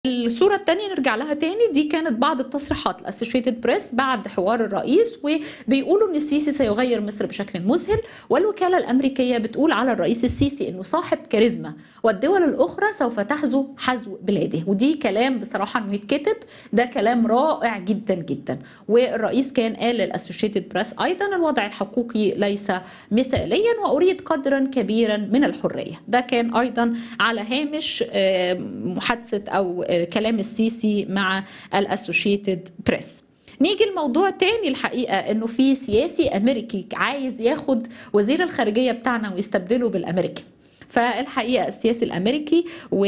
الصورة التانية نرجع لها تاني دي كانت بعض التصريحات الاسوشيتد بريس بعد حوار الرئيس وبيقولوا ان السيسي سيغير مصر بشكل مذهل والوكالة الامريكية بتقول على الرئيس السيسي انه صاحب كاريزما والدول الاخرى سوف تحذو حذو بلاده ودي كلام بصراحة انه يتكتب ده كلام رائع جدا جدا والرئيس كان قال للاسوشيتد بريس ايضا الوضع الحقوقي ليس مثاليا واريد قدرا كبيرا من الحرية ده كان ايضا على هامش آه، محادثة او آه، كلام السيسي مع الاسوشيتد بريس نيجي الموضوع تاني الحقيقة انه في سياسي امريكي عايز ياخد وزير الخارجية بتاعنا ويستبدله بالامريكي فالحقيقه السياسي الامريكي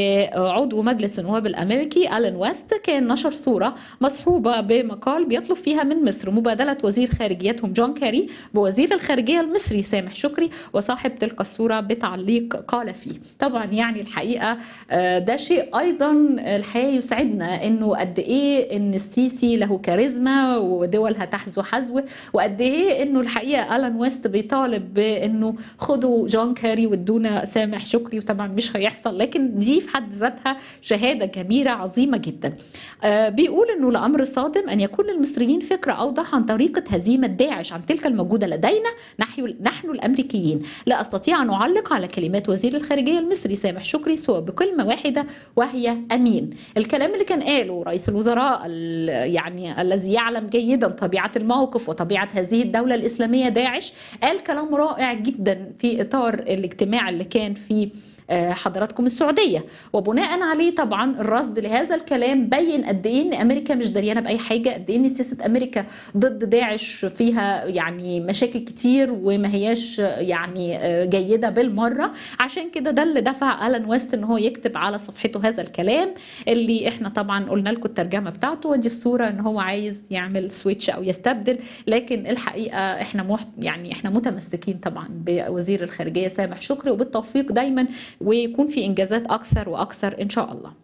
وعضو مجلس النواب الامريكي الين ويست كان نشر صوره مصحوبه بمقال بيطلب فيها من مصر مبادله وزير خارجيتهم جون كاري بوزير الخارجيه المصري سامح شكري وصاحب تلك الصوره بتعليق قال فيه طبعا يعني الحقيقه آه، ده شيء ايضا الحقيقه يسعدنا انه قد ايه ان السيسي له كاريزما ودول هتحذو حذوه وقد ايه انه الحقيقه الين ويست بيطالب بانه خدوا جون كاري وادونا سامح شكري وطبعا مش هيحصل لكن دي في حد ذاتها شهاده كبيره عظيمه جدا آه، بيقول انه الامر صادم ان يكون للمصريين فكره اوضح عن طريقه هزيمه داعش عن تلك الموجوده لدينا نحن نحن الامريكيين لا استطيع ان اعلق على كلمات وزير الخارجيه المصري سامح شكري سوى بكلمه واحده وهي امين الكلام اللي كان قاله رئيس الوزراء ال- يعني الذي يعلم جيدا طبيعه الموقف وطبيعه هذه الدوله الاسلاميه داعش قال كلام رائع جدا في اطار الاجتماع اللي كان فيه آه، حضراتكم السعوديه وبناء عليه طبعا الرصد لهذا الكلام بين قد ايه ان امريكا مش دريانه باي حاجه قد ايه ان سياسه امريكا ضد داعش فيها يعني مشاكل كتير وما هياش يعني آه، جيده بالمره عشان كده ده اللي دفع الان ويست ان هو يكتب على صفحته هذا الكلام اللي احنا طبعا قلنا لكم الترجمه بتاعته ودي الصوره ان هو عايز يعمل سويتش او يستبدل لكن الحقيقه احنا محت يعني احنا متمسكين طبعا بوزير الخارجيه سامح شكري وبالتوفيق دايما ويكون في انجازات اكثر واكثر ان شاء الله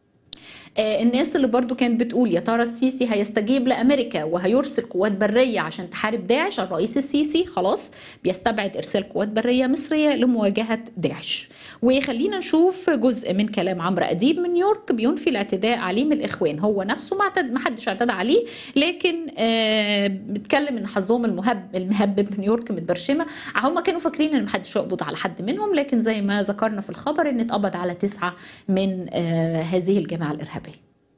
آه، الناس اللي برضو كانت بتقول يا ترى السيسي هيستجيب لامريكا وهيرسل قوات بريه عشان تحارب داعش الرئيس السيسي خلاص بيستبعد ارسال قوات بريه مصريه لمواجهه داعش وخلينا نشوف جزء من كلام عمرو اديب من نيويورك بينفي الاعتداء عليه من الاخوان هو نفسه ما اعتد ما حدش اعتدى عليه لكن آه بيتكلم ان حظهم المهب المهبب من نيويورك متبرشمه هم كانوا فاكرين ان ما حدش يقبض على حد منهم لكن زي ما ذكرنا في الخبر ان اتقبض على تسعه من آه هذه الجماعه الارهابيه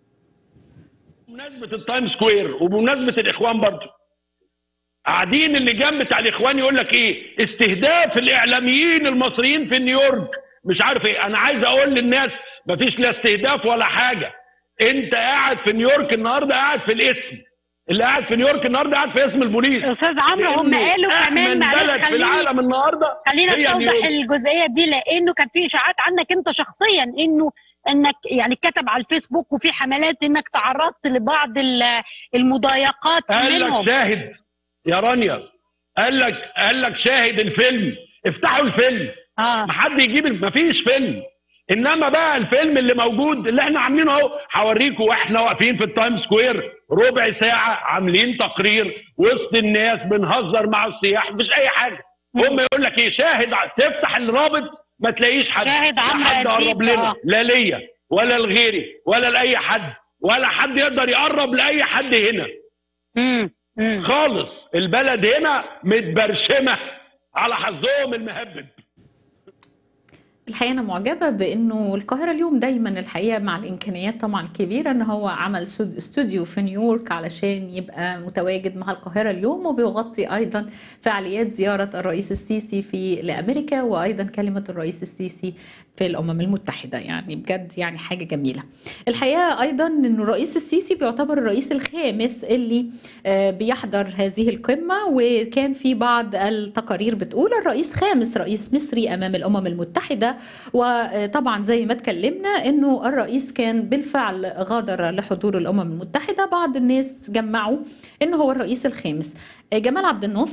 بمناسبة التايم سكوير وبمناسبة الإخوان برضو قاعدين اللجان بتاع الإخوان يقول لك إيه استهداف الإعلاميين المصريين في نيويورك مش عارف إيه أنا عايز أقول للناس مفيش لا استهداف ولا حاجة أنت قاعد في نيويورك النهاردة قاعد في الاسم اللي قاعد في نيويورك النهارده قاعد في اسم البوليس استاذ عمرو هم لأنه قالوا كمان أأمن معلش بلد في خليني العالم النهارده خلينا هي نوضح نيويورك. الجزئيه دي لانه كان في اشاعات عنك انت شخصيا انه انك يعني كتب على الفيسبوك وفي حملات انك تعرضت لبعض ال- المضايقات قال لك منهم شاهد يا رانيا قال لك قال لك شاهد الفيلم افتحوا الفيلم اه ما حد يجيب ال- مفيش فيلم انما بقى الفيلم اللي موجود اللي احنا عاملينه اهو هوريكم واحنا واقفين في التايم سكوير ربع ساعه عاملين تقرير وسط الناس بنهزر مع السياح مفيش اي حاجه هم يقول لك ايه شاهد ع- تفتح الرابط ما تلاقيش حد شاهد لا عمرو حد أديب، قرب لنا آه. لا ليا ولا لغيري ولا لاي حد ولا حد يقدر يقرب لاي حد هنا امم امم خالص البلد هنا متبرشمه على حظهم المهبب الحقيقه انا معجبه بانه القاهره اليوم دايما الحقيقه مع الامكانيات طبعا الكبيره ان هو عمل سود- استوديو في نيويورك علشان يبقى متواجد مع القاهره اليوم وبيغطي ايضا فعاليات زياره الرئيس السيسي في لامريكا وايضا كلمه الرئيس السيسي في الامم المتحده يعني بجد يعني حاجه جميله الحقيقه ايضا انه الرئيس السيسي بيعتبر الرئيس الخامس اللي آه، بيحضر هذه القمه وكان في بعض التقارير بتقول الرئيس خامس رئيس مصري امام الامم المتحده وطبعا زي ما اتكلمنا انه الرئيس كان بالفعل غادر لحضور الامم المتحده بعض الناس جمعوا انه هو الرئيس الخامس جمال عبد الناصر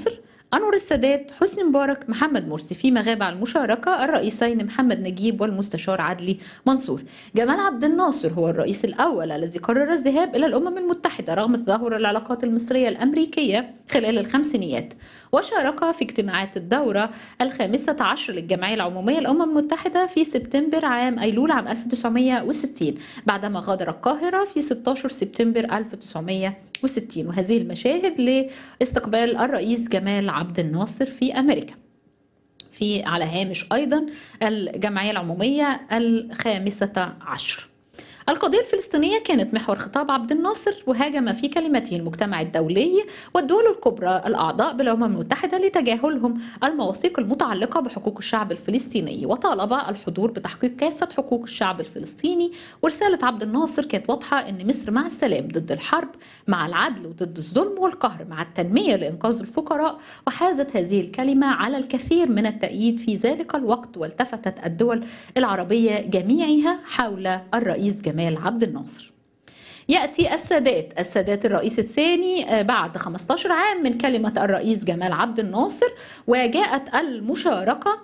أنور السادات حسني مبارك محمد مرسي فيما غاب عن المشاركة الرئيسين محمد نجيب والمستشار عدلي منصور جمال عبد الناصر هو الرئيس الأول الذي قرر الذهاب إلى الأمم المتحدة رغم تدهور العلاقات المصرية الأمريكية خلال الخمسينيات وشارك في اجتماعات الدورة الخامسة عشر للجمعية العمومية للأمم المتحدة في سبتمبر عام أيلول عام 1960 بعدما غادر القاهرة في 16 سبتمبر 1960 وهذه المشاهد لاستقبال الرئيس جمال عبد الناصر في أمريكا في على هامش أيضا الجمعية العمومية الخامسة عشر القضية الفلسطينية كانت محور خطاب عبد الناصر وهاجم في كلمته المجتمع الدولي والدول الكبرى الأعضاء بالأمم المتحدة لتجاهلهم المواثيق المتعلقة بحقوق الشعب الفلسطيني وطالب الحضور بتحقيق كافة حقوق الشعب الفلسطيني ورسالة عبد الناصر كانت واضحة أن مصر مع السلام ضد الحرب مع العدل وضد الظلم والقهر مع التنمية لإنقاذ الفقراء وحازت هذه الكلمة على الكثير من التأييد في ذلك الوقت والتفتت الدول العربية جميعها حول الرئيس جمال جمال عبد الناصر يأتي السادات السادات الرئيس الثاني بعد 15 عام من كلمة الرئيس جمال عبد الناصر وجاءت المشاركة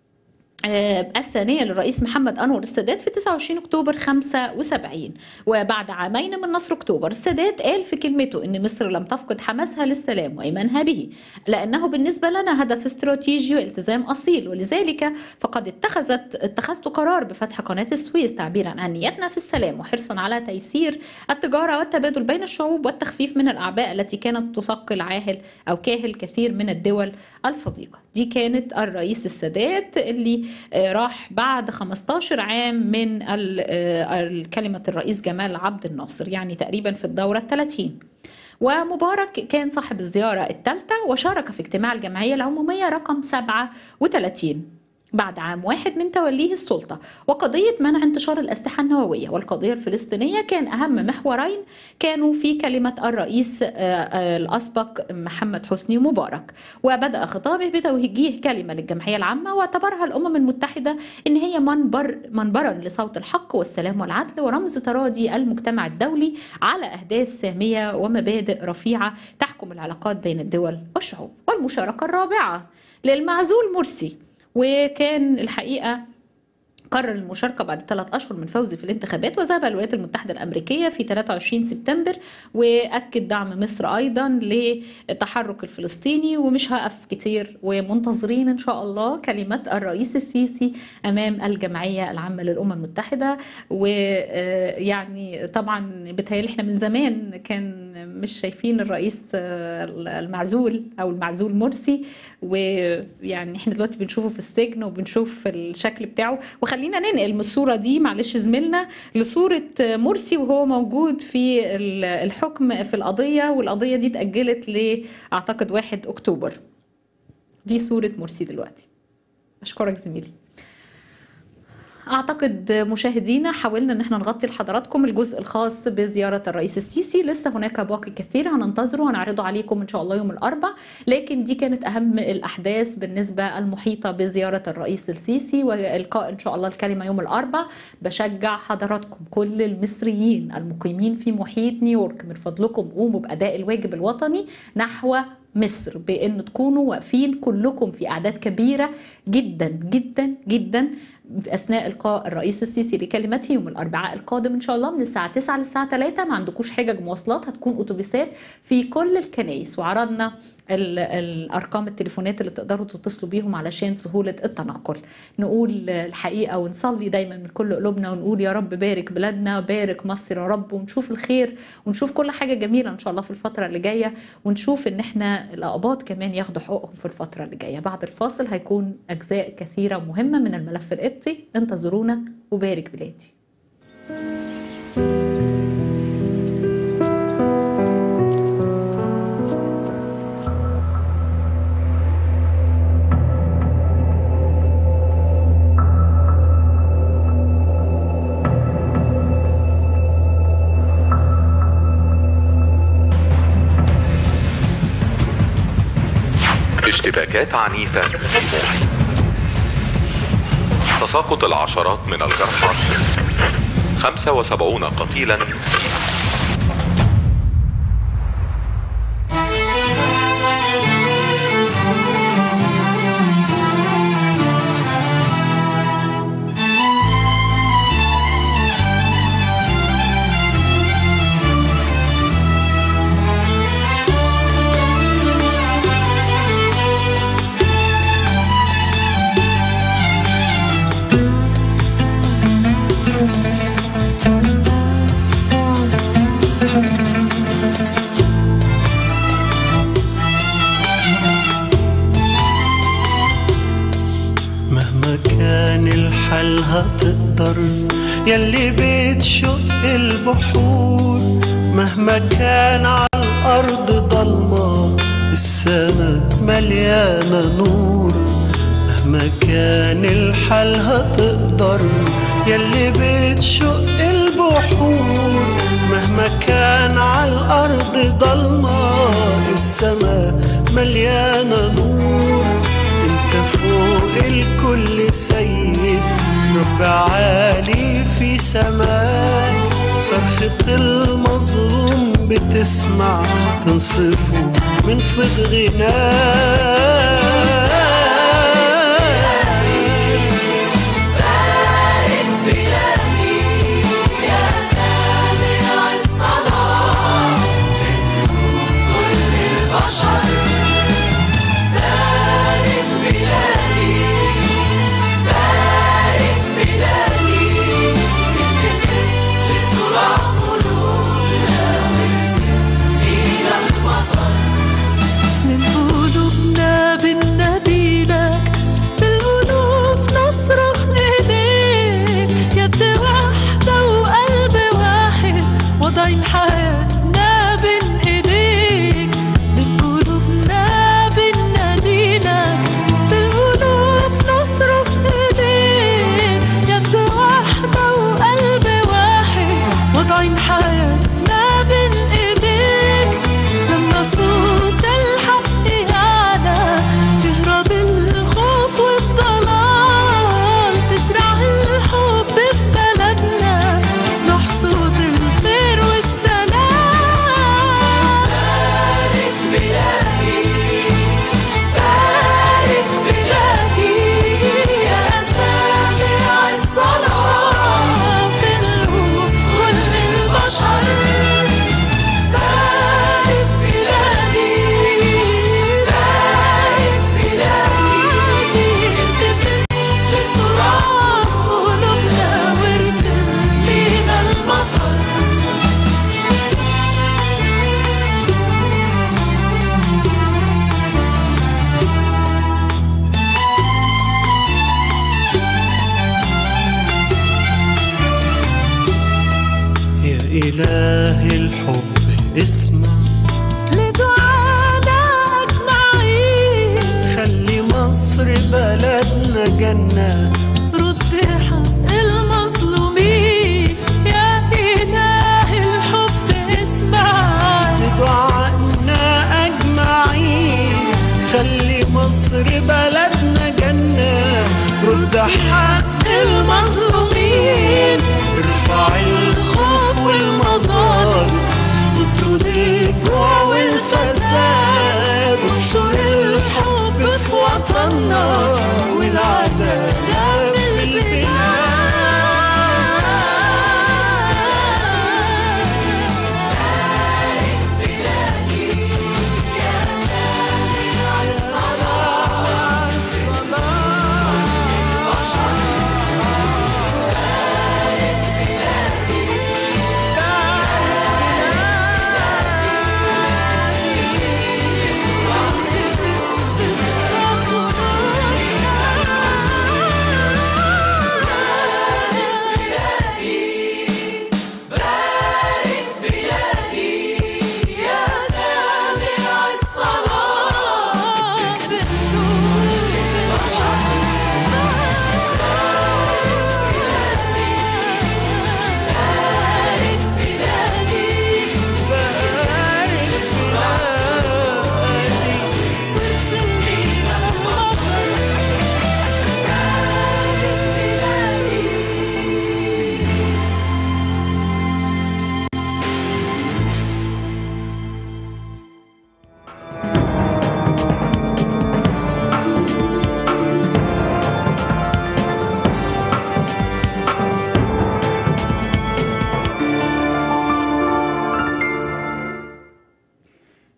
الثانية للرئيس محمد أنور السادات في 29 أكتوبر 75 وبعد عامين من نصر أكتوبر السادات قال في كلمته أن مصر لم تفقد حماسها للسلام وإيمانها به لأنه بالنسبة لنا هدف استراتيجي والتزام أصيل ولذلك فقد اتخذت اتخذت قرار بفتح قناة السويس تعبيرا عن نيتنا في السلام وحرصا على تيسير التجارة والتبادل بين الشعوب والتخفيف من الأعباء التي كانت تثقل عاهل أو كاهل كثير من الدول الصديقة دي كانت الرئيس السادات اللي راح بعد 15 عام من كلمة الرئيس جمال عبد الناصر يعني تقريبا في الدورة الثلاثين ومبارك كان صاحب الزيارة الثالثة وشارك في اجتماع الجمعية العمومية رقم 37 بعد عام واحد من توليه السلطة وقضية منع انتشار الأسلحة النووية والقضية الفلسطينية كان أهم محورين كانوا في كلمة الرئيس الأسبق محمد حسني مبارك وبدأ خطابه بتوجيه كلمة للجمعية العامة واعتبرها الأمم المتحدة إن هي منبر منبرا لصوت الحق والسلام والعدل ورمز تراضي المجتمع الدولي على أهداف سامية ومبادئ رفيعة تحكم العلاقات بين الدول والشعوب والمشاركة الرابعة للمعزول مرسي وكان الحقيقه قرر المشاركة بعد ثلاث أشهر من فوزه في الانتخابات وذهب الولايات المتحدة الأمريكية في 23 سبتمبر وأكد دعم مصر أيضا للتحرك الفلسطيني ومش هقف كتير ومنتظرين إن شاء الله كلمة الرئيس السيسي أمام الجمعية العامة للأمم المتحدة ويعني طبعا بتهيألي احنا من زمان كان مش شايفين الرئيس المعزول أو المعزول مرسي ويعني احنا دلوقتي بنشوفه في السجن وبنشوف الشكل بتاعه وخلينا ننقل من الصورة دي معلش زميلنا لصورة مرسي وهو موجود في الحكم في القضية والقضية دي اتأجلت لأعتقد 1 أكتوبر دي صورة مرسي دلوقتي أشكرك زميلي اعتقد مشاهدينا حاولنا ان احنا نغطي لحضراتكم الجزء الخاص بزياره الرئيس السيسي لسه هناك باقي كثير هننتظره وهنعرضه عليكم ان شاء الله يوم الاربع لكن دي كانت اهم الاحداث بالنسبه المحيطه بزياره الرئيس السيسي والقاء ان شاء الله الكلمه يوم الاربع بشجع حضراتكم كل المصريين المقيمين في محيط نيويورك من فضلكم قوموا باداء الواجب الوطني نحو مصر بان تكونوا واقفين كلكم في اعداد كبيره جدا جدا جدا اثناء القاء الرئيس السيسي لكلمته يوم الاربعاء القادم ان شاء الله من الساعه 9 للساعه 3 ما عندكوش حجج مواصلات هتكون اتوبيسات في كل الكنائس وعرضنا الارقام التليفونات اللي تقدروا تتصلوا بيهم علشان سهوله التنقل نقول الحقيقه ونصلي دايما من كل قلوبنا ونقول يا رب بارك بلادنا بارك مصر يا رب ونشوف الخير ونشوف كل حاجه جميله ان شاء الله في الفتره اللي جايه ونشوف ان احنا الأقباط كمان ياخدوا حقوقهم في الفتره اللي جايه بعد الفاصل هيكون اجزاء كثيره مهمه من الملف القبطي انتظرونا وبارك بلادي اشتباكات عنيفة في محيط تساقط العشرات من الجرحى 75 قتيلا مهما كان الحال هتقدر يلي بتشق البحور مهما كان على الأرض ضلمة السماء مليانة نور مهما كان الحال هتقدر يلي بتشق البحور مهما كان على الأرض ضلمة السماء مليانة نور انت فوق الكل سيد رب عالي في سماك صرخة المظلوم بتسمع تنصفه من فض غناك من قلوبنا بنناديلك بالألوف نصرخ إليك يد واحدة وقلب واحد وضعين حياتنا بين إيديك من قلوبنا بنناديلك بالألوف نصرخ إليك يد واحدة وقلب واحد وضعين حياتنا بين إيديك لما صوت الحق يعلى يهرب الخوف والضلال تزرع الحب في بلدنا نحصد الخير والسلام بارك بلادي بارك بلادي يا سامع الصلاة في الروح كل البشر بارك بلادي بارك بلادي التفت لصراخ قلوبنا وارسل لينا المطر يا إله الحب اسمع لدعانا أجمعين خلي مصر بلدنا جنة رد حق المظلومين يا إله الحب اسمع لدعائنا أجمعين خلي مصر بلدنا جنة رد حق المظلومين ارفع الخوف والمظالم واطرد الجوع والفساد وانشر الحب في وطننا والعدالة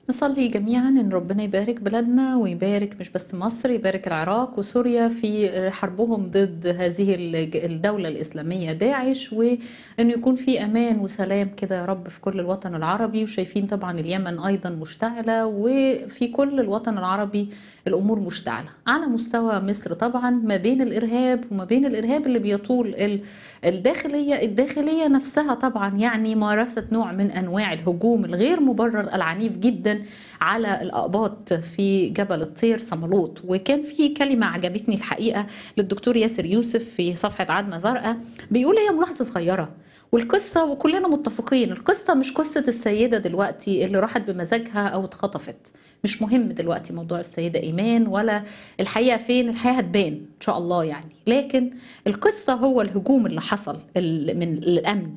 نصلي جميعا ان ربنا يبارك بلادنا ويبارك مش بس مصر يبارك العراق وسوريا في حربهم ضد هذه الج- الدولة الإسلامية داعش وأن يكون في أمان وسلام كده يا رب في كل الوطن العربي وشايفين طبعا اليمن أيضا مشتعلة وفي كل الوطن العربي الأمور مشتعلة على مستوى مصر طبعا ما بين الإرهاب وما بين الإرهاب اللي بيطول ال- الداخلية الداخلية نفسها طبعا يعني مارست نوع من أنواع الهجوم الغير مبرر العنيف جدا على الأقباط في جبل الطير صمالوط وكان في كلمة عجبتني الحقيقة للدكتور ياسر يوسف في صفحة عدمة زرقاء بيقول هي ملاحظة صغيرة والقصة وكلنا متفقين القصة مش قصة السيدة دلوقتي اللي راحت بمزاجها أو اتخطفت مش مهم دلوقتي موضوع السيدة إيمان ولا الحقيقة فين الحقيقة هتبان إن شاء الله يعني لكن القصة هو الهجوم اللي حصل ال- من الأمن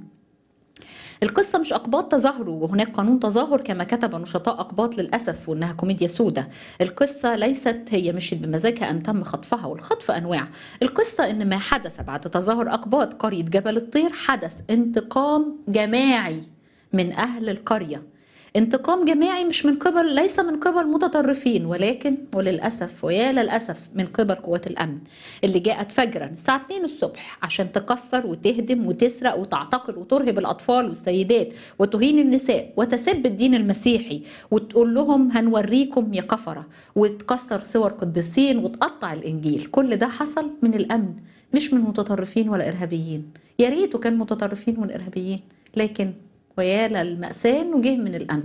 القصة مش أقباط تظاهروا وهناك قانون تظاهر كما كتب نشطاء أقباط للأسف وإنها كوميديا سودة القصة ليست هي مشيت بمزاجها أم تم خطفها والخطف أنواع القصة إن ما حدث بعد تظاهر أقباط قرية جبل الطير حدث انتقام جماعي من أهل القرية انتقام جماعي مش من قبل ليس من قبل متطرفين ولكن وللأسف ويا للأسف من قبل قوات الأمن اللي جاءت فجرا الساعة 2 الصبح عشان تكسر وتهدم وتسرق وتعتقل وترهب الأطفال والسيدات وتهين النساء وتسب الدين المسيحي وتقول لهم هنوريكم يا كفرة وتكسر صور قديسين وتقطع الإنجيل كل ده حصل من الأمن مش من متطرفين ولا إرهابيين يا ريته كان متطرفين والإرهابيين لكن ويا للمأساة إنه جه من الأمن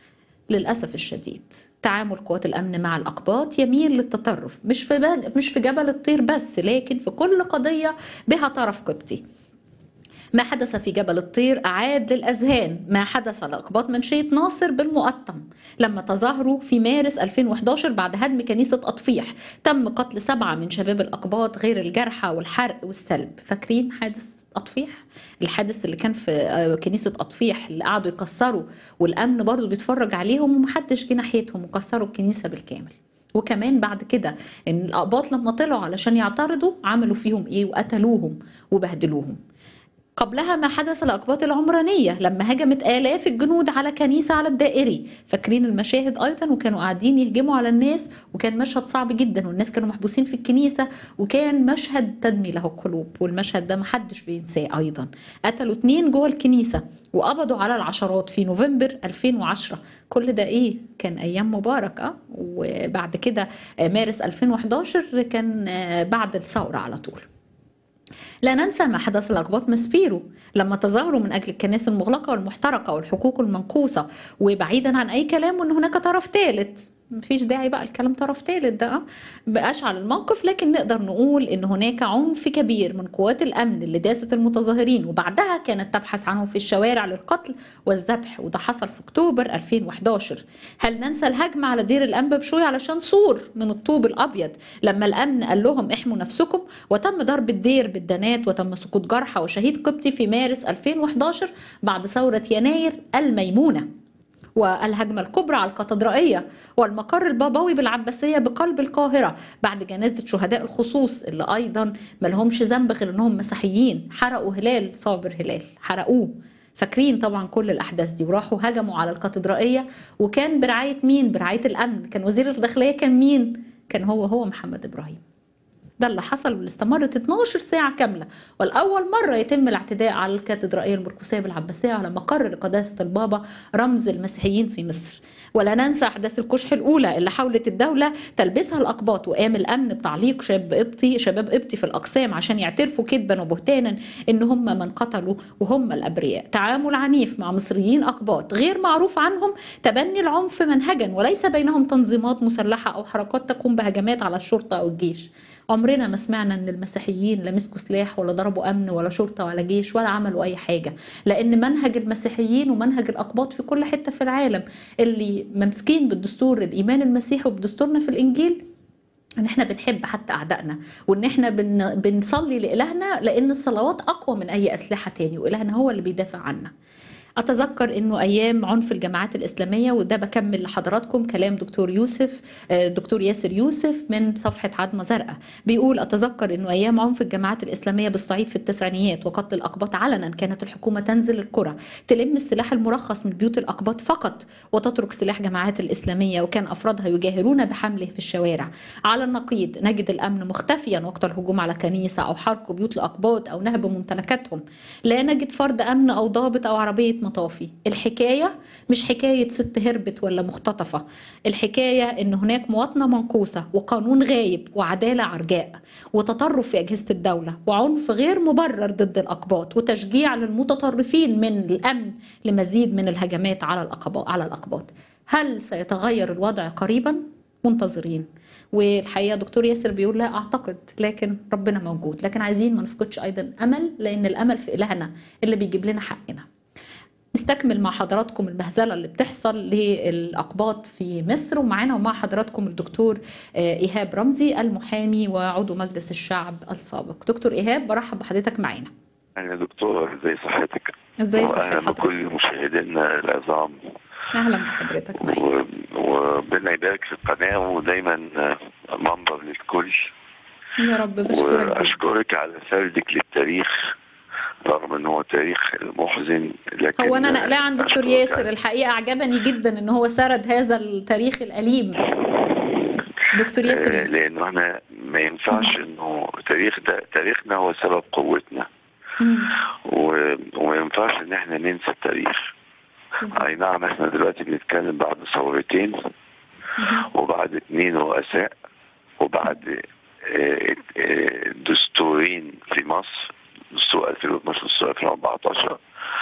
للأسف الشديد تعامل قوات الأمن مع الأقباط يميل للتطرف مش في بج... مش في جبل الطير بس لكن في كل قضية بها طرف قبطي ما حدث في جبل الطير أعاد للأذهان ما حدث لأقباط منشية ناصر بالمقطم لما تظاهروا في مارس 2011 بعد هدم كنيسة أطفيح تم قتل سبعة من شباب الأقباط غير الجرحى والحرق والسلب فاكرين حادث أطفيح الحادث اللي كان في آه، كنيسة أطفيح اللي قعدوا يكسروا والأمن برضو بيتفرج عليهم ومحدش جه ناحيتهم وكسروا الكنيسة بالكامل وكمان بعد كده ان الاقباط لما طلعوا علشان يعترضوا عملوا فيهم ايه وقتلوهم وبهدلوهم قبلها ما حدث الأقباط العمرانية لما هجمت آلاف الجنود على كنيسة على الدائري فاكرين المشاهد أيضا وكانوا قاعدين يهجموا على الناس وكان مشهد صعب جدا والناس كانوا محبوسين في الكنيسة وكان مشهد تدمي له القلوب والمشهد ده محدش بينساه أيضا قتلوا اتنين جوه الكنيسة وقبضوا على العشرات في نوفمبر 2010 كل ده ايه كان ايام مبارك اه وبعد كده آه، مارس 2011 كان آه، بعد الثورة على طول لا ننسى ما حدث لأقباط ماسبيرو لما تظاهروا من أجل الكنائس المغلقة والمحترقة والحقوق المنقوصة وبعيدا عن أي كلام وأن هناك طرف ثالث مفيش داعي بقى الكلام طرف ثالث ده آه. بقاش على الموقف لكن نقدر نقول ان هناك عنف كبير من قوات الامن اللي داست المتظاهرين وبعدها كانت تبحث عنهم في الشوارع للقتل والذبح وده حصل في اكتوبر 2011 هل ننسى الهجمة على دير الانبا بشوي علشان سور من الطوب الابيض لما الامن قال لهم احموا نفسكم وتم ضرب الدير بالدانات وتم سقوط جرحى وشهيد قبطي في مارس 2011 بعد ثورة يناير الميمونة والهجمة الكبرى على الكاتدرائية والمقر البابوي بالعباسية بقلب القاهرة بعد جنازة شهداء الخصوص اللي أيضا ملهمش ذنب غير إنهم مسيحيين حرقوا هلال صابر هلال حرقوه فاكرين طبعا كل الأحداث دي وراحوا هجموا على الكاتدرائية وكان برعاية مين؟ برعاية الأمن كان وزير الداخلية كان مين؟ كان هو هو محمد إبراهيم ده اللي حصل واللي استمرت 12 ساعة كاملة والأول مرة يتم الاعتداء على الكاتدرائية المركزية بالعباسية على مقر لقداسة البابا رمز المسيحيين في مصر ولا ننسى أحداث الكشح الأولى اللي حاولت الدولة تلبسها الأقباط وقام الأمن بتعليق شاب قبطي شباب قبطي في الأقسام عشان يعترفوا كذبا وبهتانا إن هم من قتلوا وهم الأبرياء تعامل عنيف مع مصريين أقباط غير معروف عنهم تبني العنف منهجا وليس بينهم تنظيمات مسلحة أو حركات تقوم بهجمات على الشرطة أو الجيش عمرنا ما سمعنا ان المسيحيين لا مسكوا سلاح ولا ضربوا امن ولا شرطه ولا جيش ولا عملوا اي حاجه لان منهج المسيحيين ومنهج الاقباط في كل حته في العالم اللي ممسكين بالدستور الايمان المسيحي وبدستورنا في الانجيل ان احنا بنحب حتى اعدائنا وان احنا بن بنصلي لالهنا لان الصلوات اقوى من اي اسلحه تاني والهنا هو اللي بيدافع عنا أتذكر أنه أيام عنف الجماعات الإسلامية وده بكمل لحضراتكم كلام دكتور يوسف آه، دكتور ياسر يوسف من صفحة عدمة زرقاء بيقول أتذكر أنه أيام عنف الجماعات الإسلامية بالصعيد في التسعينيات وقتل الأقباط علنا كانت الحكومة تنزل القرى تلم السلاح المرخص من بيوت الأقباط فقط وتترك سلاح جماعات الإسلامية وكان أفرادها يجاهرون بحمله في الشوارع على النقيض نجد الأمن مختفيا وقت الهجوم على كنيسة أو حرق بيوت الأقباط أو نهب ممتلكاتهم لا نجد فرد أمن أو ضابط أو عربية مطافي الحكاية مش حكاية ست هربت ولا مختطفة الحكاية إن هناك مواطنة منقوصة وقانون غايب وعدالة عرجاء وتطرف في أجهزة الدولة وعنف غير مبرر ضد الأقباط وتشجيع للمتطرفين من الأمن لمزيد من الهجمات على الأقباط على الأقباط هل سيتغير الوضع قريبا؟ منتظرين والحقيقه دكتور ياسر بيقول لا اعتقد لكن ربنا موجود لكن عايزين ما نفقدش ايضا امل لان الامل في الهنا اللي بيجيب لنا حقنا نستكمل مع حضراتكم المهزله اللي بتحصل للاقباط في مصر ومعانا ومع حضراتكم الدكتور آه، ايهاب رمزي المحامي وعضو مجلس الشعب السابق دكتور ايهاب برحب بحضرتك معانا يا دكتور ازي صحتك ازاي واهلا صحه بكل حضرتك مشاهدينا العظام اهلا بحضرتك معانا و- وربنا يبارك في القناه ودايما منبر للكل يا رب بشكرك جدا واشكرك على سردك للتاريخ رغم ان هو تاريخ محزن لكن هو انا نقلاه عن دكتور أشكرك ياسر على- الحقيقه اعجبني جدا ان هو سرد هذا التاريخ الاليم دكتور ياسر آه، يوسف لانه احنا ما ينفعش انه تاريخ ده تاريخنا هو سبب قوتنا مم. و- وما ينفعش ان احنا ننسى التاريخ اي نعم احنا دلوقتي بنتكلم بعد ثورتين مم. وبعد اثنين رؤساء وبعد آه، آه، دستورين في مصر دستور 2012 ودستور 2014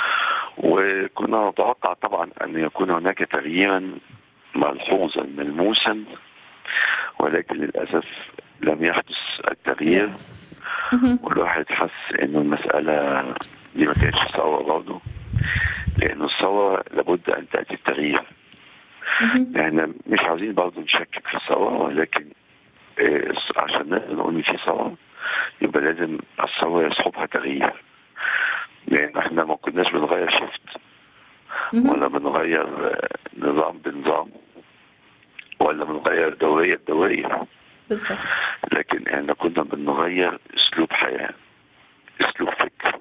وكنا نتوقع طبعا ان يكون هناك تغييرا ملحوظا ملموسا ولكن للاسف لم يحدث التغيير للأسف. مم. والواحد حس انه المسألة دي ما كانتش ثورة برضه لأن الثورة لابد أن تأتي التغيير مم. احنا مش عاوزين برضه نشكك في الثورة ولكن آه، عشان نقدر نقول إن في ثورة يبقى لازم الثورة يصحبها تغيير لأن احنا ما كناش بنغير شفت مم. ولا بنغير آه، نظام بنظام ولا بنغير دورية بدورية بالظبط لكن احنا كنا بنغير اسلوب حياه اسلوب فكر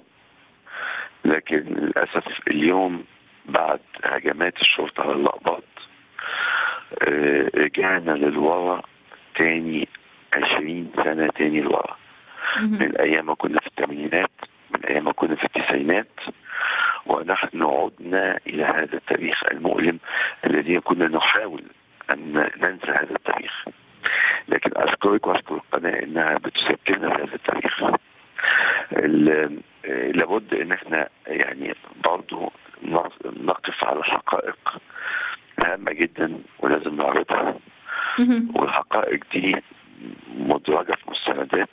لكن للاسف اليوم بعد هجمات الشرطه على الاقباط آه، رجعنا للورا تاني عشرين سنة تاني لورا مم. من أيام ما كنا في الثمانينات من أيام ما كنا في التسعينات ونحن عدنا إلى هذا التاريخ المؤلم الذي كنا نحاول أن ننسى هذا التاريخ لكن أشكرك وأشكر القناة إنها بتذكرنا بهذا التاريخ ال- آه، لابد إن احنا يعني برضو نقف على حقائق هامة جدا ولازم نعرضها مم. والحقائق دي مدرجة في مستندات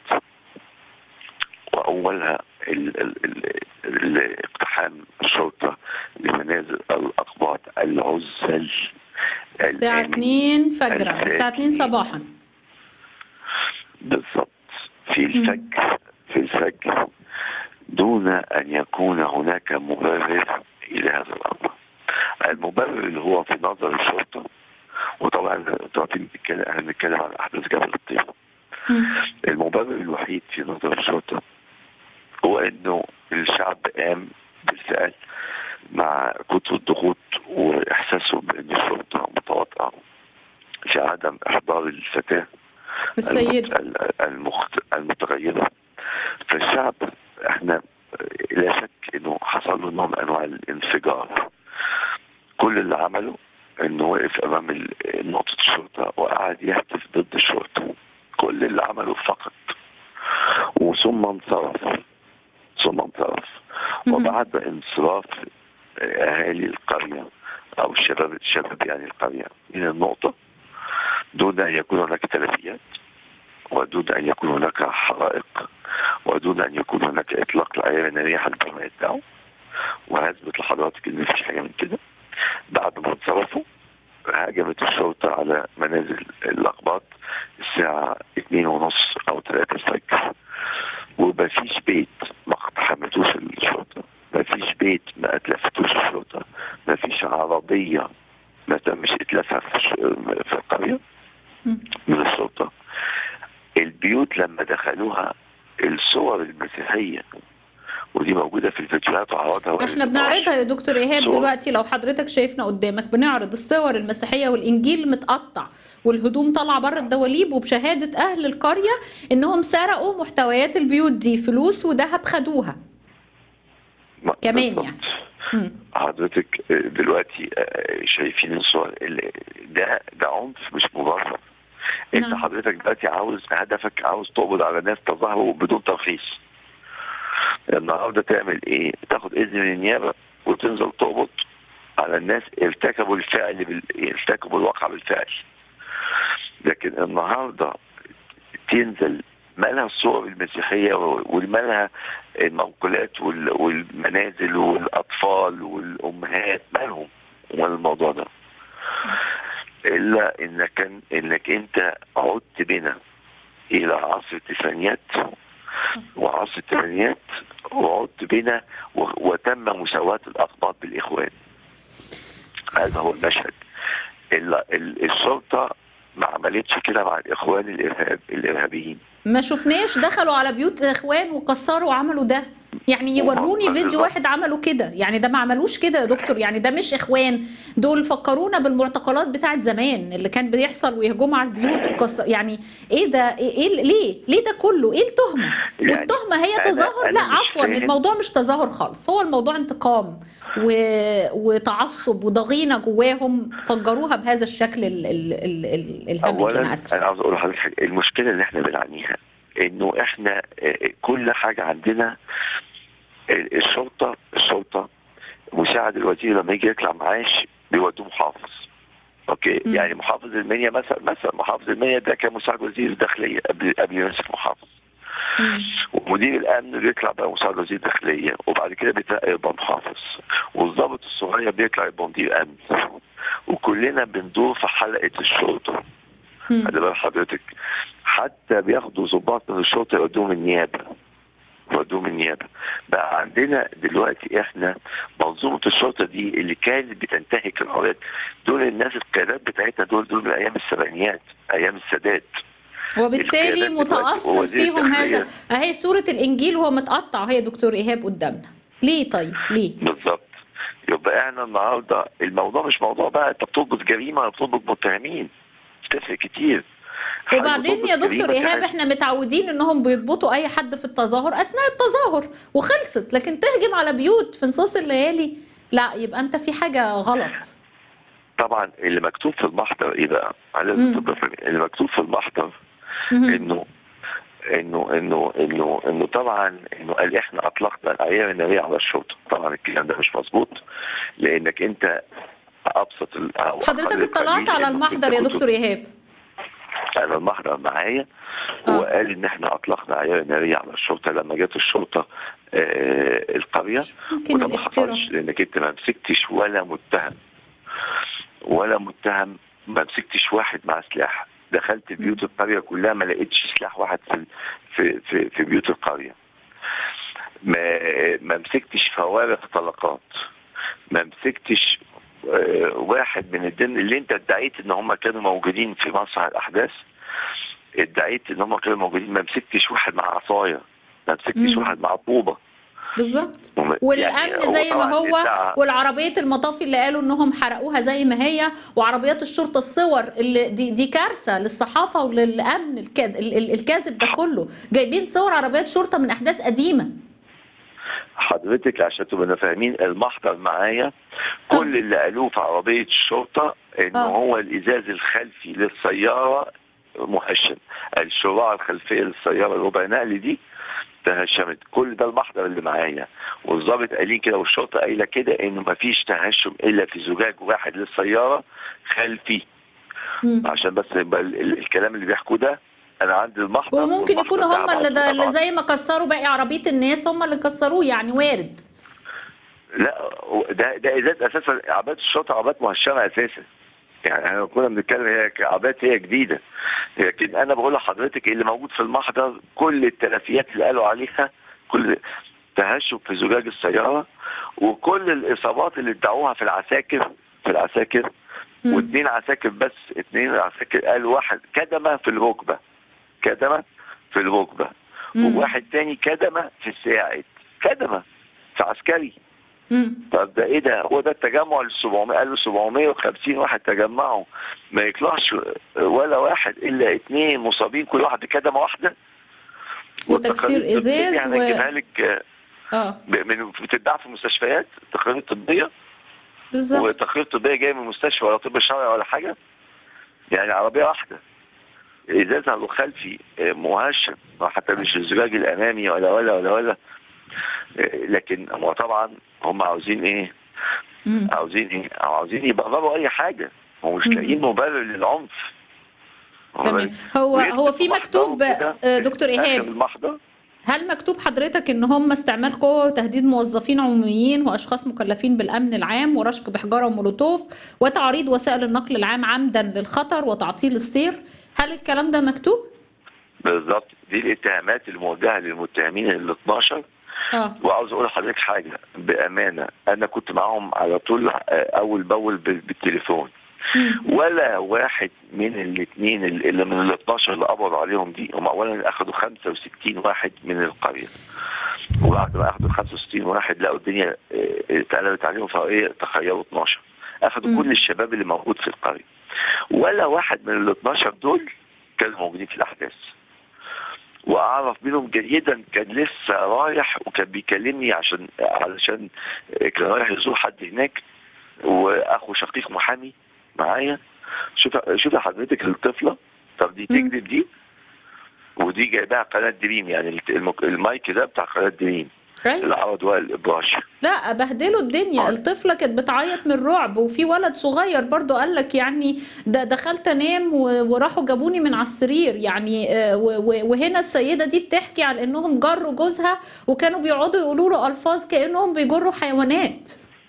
وأولها ال- ال- ال- ال- اقتحام الشرطة لمنازل الأقباط العزل الساعة الآمن 2 فجرا الساعة 2 صباحا بالضبط في الفجر في الفجر دون أن يكون هناك مبرر إلى هذا الأمر المبرر اللي هو في نظر الشرطة وطبعا دلوقتي بنتكلم احنا بنتكلم عن أحداث جبل الطيب مم. المبرر الوحيد في نظر الشرطة هو انه الشعب قام بالفعل مع كتر الضغوط واحساسه بان الشرطة متواطئة في عدم احضار الفتاة السيد المت- المخت... المتغيرة فالشعب احنا لا شك انه حصل له نوع من انواع الانفجار كل اللي عمله انه وقف امام ال- نقطة الشرطة وقعد يهتف ضد الشرطة كل اللي عمله فقط وثم انصرف ثم انصرف مهم. وبعد انصراف اهالي القرية او الشباب الشباب يعني القرية من النقطة مهم. دون ان يكون هناك تلفيات ودون ان يكون هناك حرائق ودون ان يكون هناك اطلاق لايام ناريه حسب ما يدعوا وهثبت لحضرتك ان مفيش حاجه من كده بعد ما انصرفوا هاجمت الشرطه على منازل الاقباط الساعه اتنين ونص او تلاتة الفجر ومفيش بيت ما اقتحمتوش الشرطه مفيش بيت ما اتلفتوش الشرطه الشرطه ما فيش عربيه ما تمش اتلافها في الش- في القريه مم. من الشرطه البيوت لما دخلوها الصور المسيحيه ودي موجوده في الفيديوهات وعرضها وائل احنا الناس. بنعرضها يا دكتور ايهاب صور. دلوقتي لو حضرتك شايفنا قدامك بنعرض الصور المسيحيه والانجيل متقطع والهدوم طالعه بره الدواليب وبشهاده اهل القريه انهم سرقوا محتويات البيوت دي فلوس وذهب خدوها ما- كمان بالظبط. يعني. مم. حضرتك دلوقتي شايفين الصور اللي- ده ده عنف مش مبرر انت نعم. حضرتك دلوقتي عاوز هدفك عاوز تقبض على ناس تظاهروا بدون ترخيص النهارده تعمل ايه؟ تاخد اذن من النيابه وتنزل تقبض على الناس ارتكبوا الفعل بال... ارتكبوا الواقع بالفعل لكن النهارده تنزل مالها الصور المسيحيه ومالها المنقولات وال- والمنازل والاطفال والامهات مالهم ومال الموضوع ده الا انك كان انك انت عدت بنا الى عصر التسعينيات وعصر الثمانينات وعدت بنا و- وتم مساواة الأقباط بالإخوان هذا هو المشهد ال- ال- الشرطة ما عملتش كده مع الإخوان الإرهاب الإرهابيين ما شفناش دخلوا على بيوت اخوان وكسروا وعملوا ده يعني يوروني بالظبط. فيديو واحد عملوا كده يعني ده ما عملوش كده يا دكتور يعني ده مش اخوان دول فكرونا بالمعتقلات بتاعت زمان اللي كان بيحصل ويهجموا على البيوت وكسر يعني ايه ده ايه إيه- ليه ليه ده كله ايه التهمه يعني والتهمه هي أنا- تظاهر أنا لا مش عفوا فاهم. الموضوع مش تظاهر خالص هو الموضوع انتقام و... وتعصب وضغينه جواهم فجروها بهذا الشكل ال... ال... ال... ال... الهمجي اولا انا اسفه انا عاوز اقول لحضرتك حاجة. المشكله اللي احنا بنعانيها انه احنا آه، كل حاجه عندنا ال- الشرطه الشرطه مساعد الوزير لما يجي يطلع معاش بيودوه محافظ اوكي مم. يعني محافظ المنيا مثلا مثلا محافظ المنيا ده كان مساعد وزير الداخليه قبل قبل ما يمسك محافظ مم. ومدير الامن بيطلع بقى مساعد وزير داخليه وبعد كده بيترقى يبقى محافظ والضابط الصغير بيطلع يبقى مدير امن وكلنا بندور في حلقه الشرطه مم. خلي بال حضرتك حتى بياخدوا ضباط من الشرطه يودوهم النيابه يودوهم النيابه بقى عندنا دلوقتي احنا منظومه الشرطه دي اللي كانت بتنتهك الحريات دول الناس القيادات بتاعتنا دول دول من ايام السبعينيات ايام السادات وبالتالي القيادات دلوقتي متأصل ووزير فيهم هذا الداخلية. اهي صورة الانجيل وهو متقطع هي دكتور ايهاب قدامنا ليه طيب ليه بالظبط يبقى احنا النهارده الموضوع مش موضوع بقى انت بتربط جريمه ولا بتربط متهمين تفرق كتير حاجة وبعدين يا بتربط دكتور جريمة ايهاب كمان. احنا متعودين انهم بيضبطوا اي حد في التظاهر اثناء التظاهر وخلصت لكن تهجم على بيوت في نصاص الليالي لا يبقى انت في حاجة غلط طبعا اللي مكتوب في المحضر ايه بقى؟ على مم. تبقى فاهم. اللي مكتوب في المحضر مهم. انه انه انه انه انه طبعا انه قال احنا اطلقنا الايام الناريه على الشرطه، طبعا الكلام ده مش مظبوط لانك انت ابسط ال- أو أقل حضرتك القليل اطلعت على إنه المحضر أنت يا كنت- دكتور ايهاب انا المحضر معايا آه. وقال ان احنا اطلقنا عيار ناريه على الشرطه لما جت الشرطه آه القريه ممكن وده ما الافتراء حصلش لانك انت ما مسكتش ولا متهم ولا متهم ما مسكتش واحد معاه سلاح دخلت بيوت القريه كلها ما لقيتش سلاح واحد في في في, في بيوت القريه ما ما مسكتش فوارق طلقات ما مسكتش آه، واحد من الدين اللي انت ادعيت ان هم كانوا موجودين في مسرح الاحداث ادعيت ان هم كانوا موجودين ما مسكتش واحد مع عصايه ما مسكتش مم. واحد مع طوبه بالظبط وم- والامن يعني زي ما طبعاً هو ادعى- والعربيه المطافي اللي قالوا انهم حرقوها زي ما هي وعربيات الشرطه الصور اللي دي, دي كارثه للصحافه وللامن الكاذ- ال- ال- الكاذب ده كله جايبين صور عربيات شرطه من احداث قديمه حضرتك عشان تبقى فاهمين المحضر معايا كل اللي قالوه في عربيه الشرطه ان آه. هو الازاز الخلفي للسياره مهشم الشراع الخلفيه للسياره الربع نقل دي تهشمت كل ده المحضر اللي معايا والظابط قايلين كده والشرطه قايله كده انه مفيش تهشم الا في زجاج واحد للسياره خلفي مم. عشان بس يبقى ال- ال- الكلام اللي بيحكوه ده انا عندي المحضر وممكن والمحضر يكونوا ده هم اللي, هبعته ده اللي طبعاً. زي ما كسروا باقي عربيه الناس هم اللي كسروه يعني وارد لا ده ده ازاز اساسا عربيات الشرطه عربيات مهشمه اساسا يعني احنا كنا بنتكلم هي عربيات هي جديده لكن انا بقول لحضرتك اللي موجود في المحضر كل التلفيات اللي قالوا عليها كل تهشم في زجاج السياره وكل الاصابات اللي ادعوها في العساكر في العساكر مم. واثنين عساكر بس اثنين عساكر قالوا واحد كدمه في الركبه كدمه في الركبه مم. وواحد تاني كدمه في الساعد كدمه في عسكري مم. طب ده ايه ده هو ده التجمع ال 700 قالوا 750 واحد تجمعوا ما يطلعش ولا واحد الا اثنين مصابين كل واحد بكدمه واحده وتكسير والتقارير الطبية إزاز يعني و- اجيبها لك آه، اه ب- من بتتباع في المستشفيات تقارير طبيه بالظبط وتقرير طبيه جاي من المستشفى ولا طب شرعي ولا حاجه يعني عربيه واحده ازازها الخلفي آه، مهشم حتى مش الزجاج الامامي ولا ولا ولا ولا آه، لكن هو طبعا هم عاوزين ايه؟ مم. عاوزين ايه؟ عاوزين يبرروا اي حاجه هو مش مم. لاقيين مبرر للعنف تمام هو هو في مكتوب آه، دكتور ايهاب المحضر هل مكتوب حضرتك ان هم استعمال قوه وتهديد موظفين عموميين واشخاص مكلفين بالامن العام ورشق بحجاره ومولوتوف وتعريض وسائل النقل العام عمدا للخطر وتعطيل السير هل الكلام ده مكتوب؟ بالظبط دي الاتهامات الموجهه للمتهمين ال 12 اه وعاوز اقول لحضرتك حاجه بامانه انا كنت معاهم على طول آه، اول باول بال- بالتليفون مم. ولا واحد من الاثنين اللي من ال 12 اللي قبضوا عليهم دي هم اولا اخذوا 65 واحد من القريه وبعد ما اخذوا 65 واحد لقوا الدنيا آه، اتقلبت عليهم فايه تخيلوا 12 اخذوا مم. كل الشباب اللي موجود في القريه ولا واحد من ال 12 دول كانوا موجودين في الاحداث واعرف منهم جيدا كان لسه رايح وكان بيكلمني عشان علشان كان رايح يزور حد هناك واخو شقيق محامي معايا شوف شوف حضرتك الطفله طب دي مم. تكذب دي ودي جايباها قناه دريم يعني المك- المايك ده بتاع قناه دريم أيوة. العرض والابراج لا بهدلوا الدنيا آه. الطفله كانت بتعيط من الرعب وفي ولد صغير برضو قال لك يعني ده دخلت انام و- وراحوا جابوني من على السرير يعني آه، و- و- وهنا السيده دي بتحكي على انهم جروا جوزها وكانوا بيقعدوا يقولوا له الفاظ كانهم بيجروا حيوانات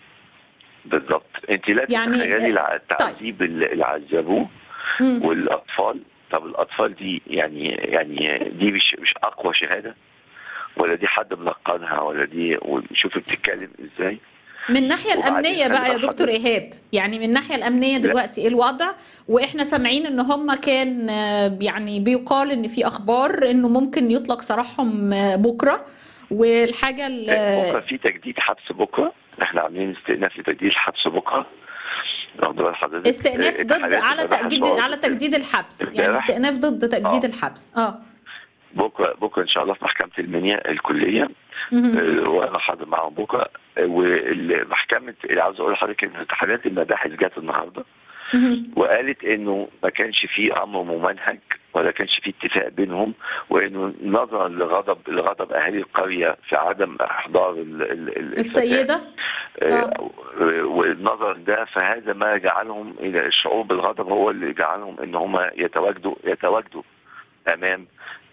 بالظبط انت لا يعني- تتخيلي الع- التعذيب اللي اللي عذبوه مم. والاطفال طب الاطفال دي يعني يعني دي مش مش اقوى شهاده ولا دي حد ملقنها ولا دي وشوف بتتكلم ازاي من الناحيه وبعدين الامنيه بقى يا خلي دكتور بالك ايهاب يعني من الناحيه الامنيه لا. دلوقتي ايه الوضع واحنا سامعين ان هم كان آه، يعني بيقال ان في اخبار انه ممكن يطلق سراحهم آه، بكره والحاجه ال- بكره في تجديد حبس بكره احنا عاملين استئناف لتجديد الحبس بكره واخد بال حضرتك استئناف آه، ضد اتحادات على المباحث تجديد برضه على تجديد الحبس يعني امبارح. استئناف ضد تجديد آه. الحبس اه بكره بكره ان شاء الله في محكمه المنيا الكليه مهم. آه، وانا حاضر معاهم بكره آه، والمحكمه اللي عاوز اقول لحضرتك ان اتحادات المباحث جت النهارده مهم. وقالت انه ما كانش في امر ممنهج ولا كانش في اتفاق بينهم وانه نظرا لغضب لغضب اهالي القريه في عدم احضار ال- ال- ال- السيده الفتاة، آه، ونظرا ده فهذا ما جعلهم الى الشعور بالغضب هو اللي جعلهم ان هم يتواجدوا يتواجدوا امام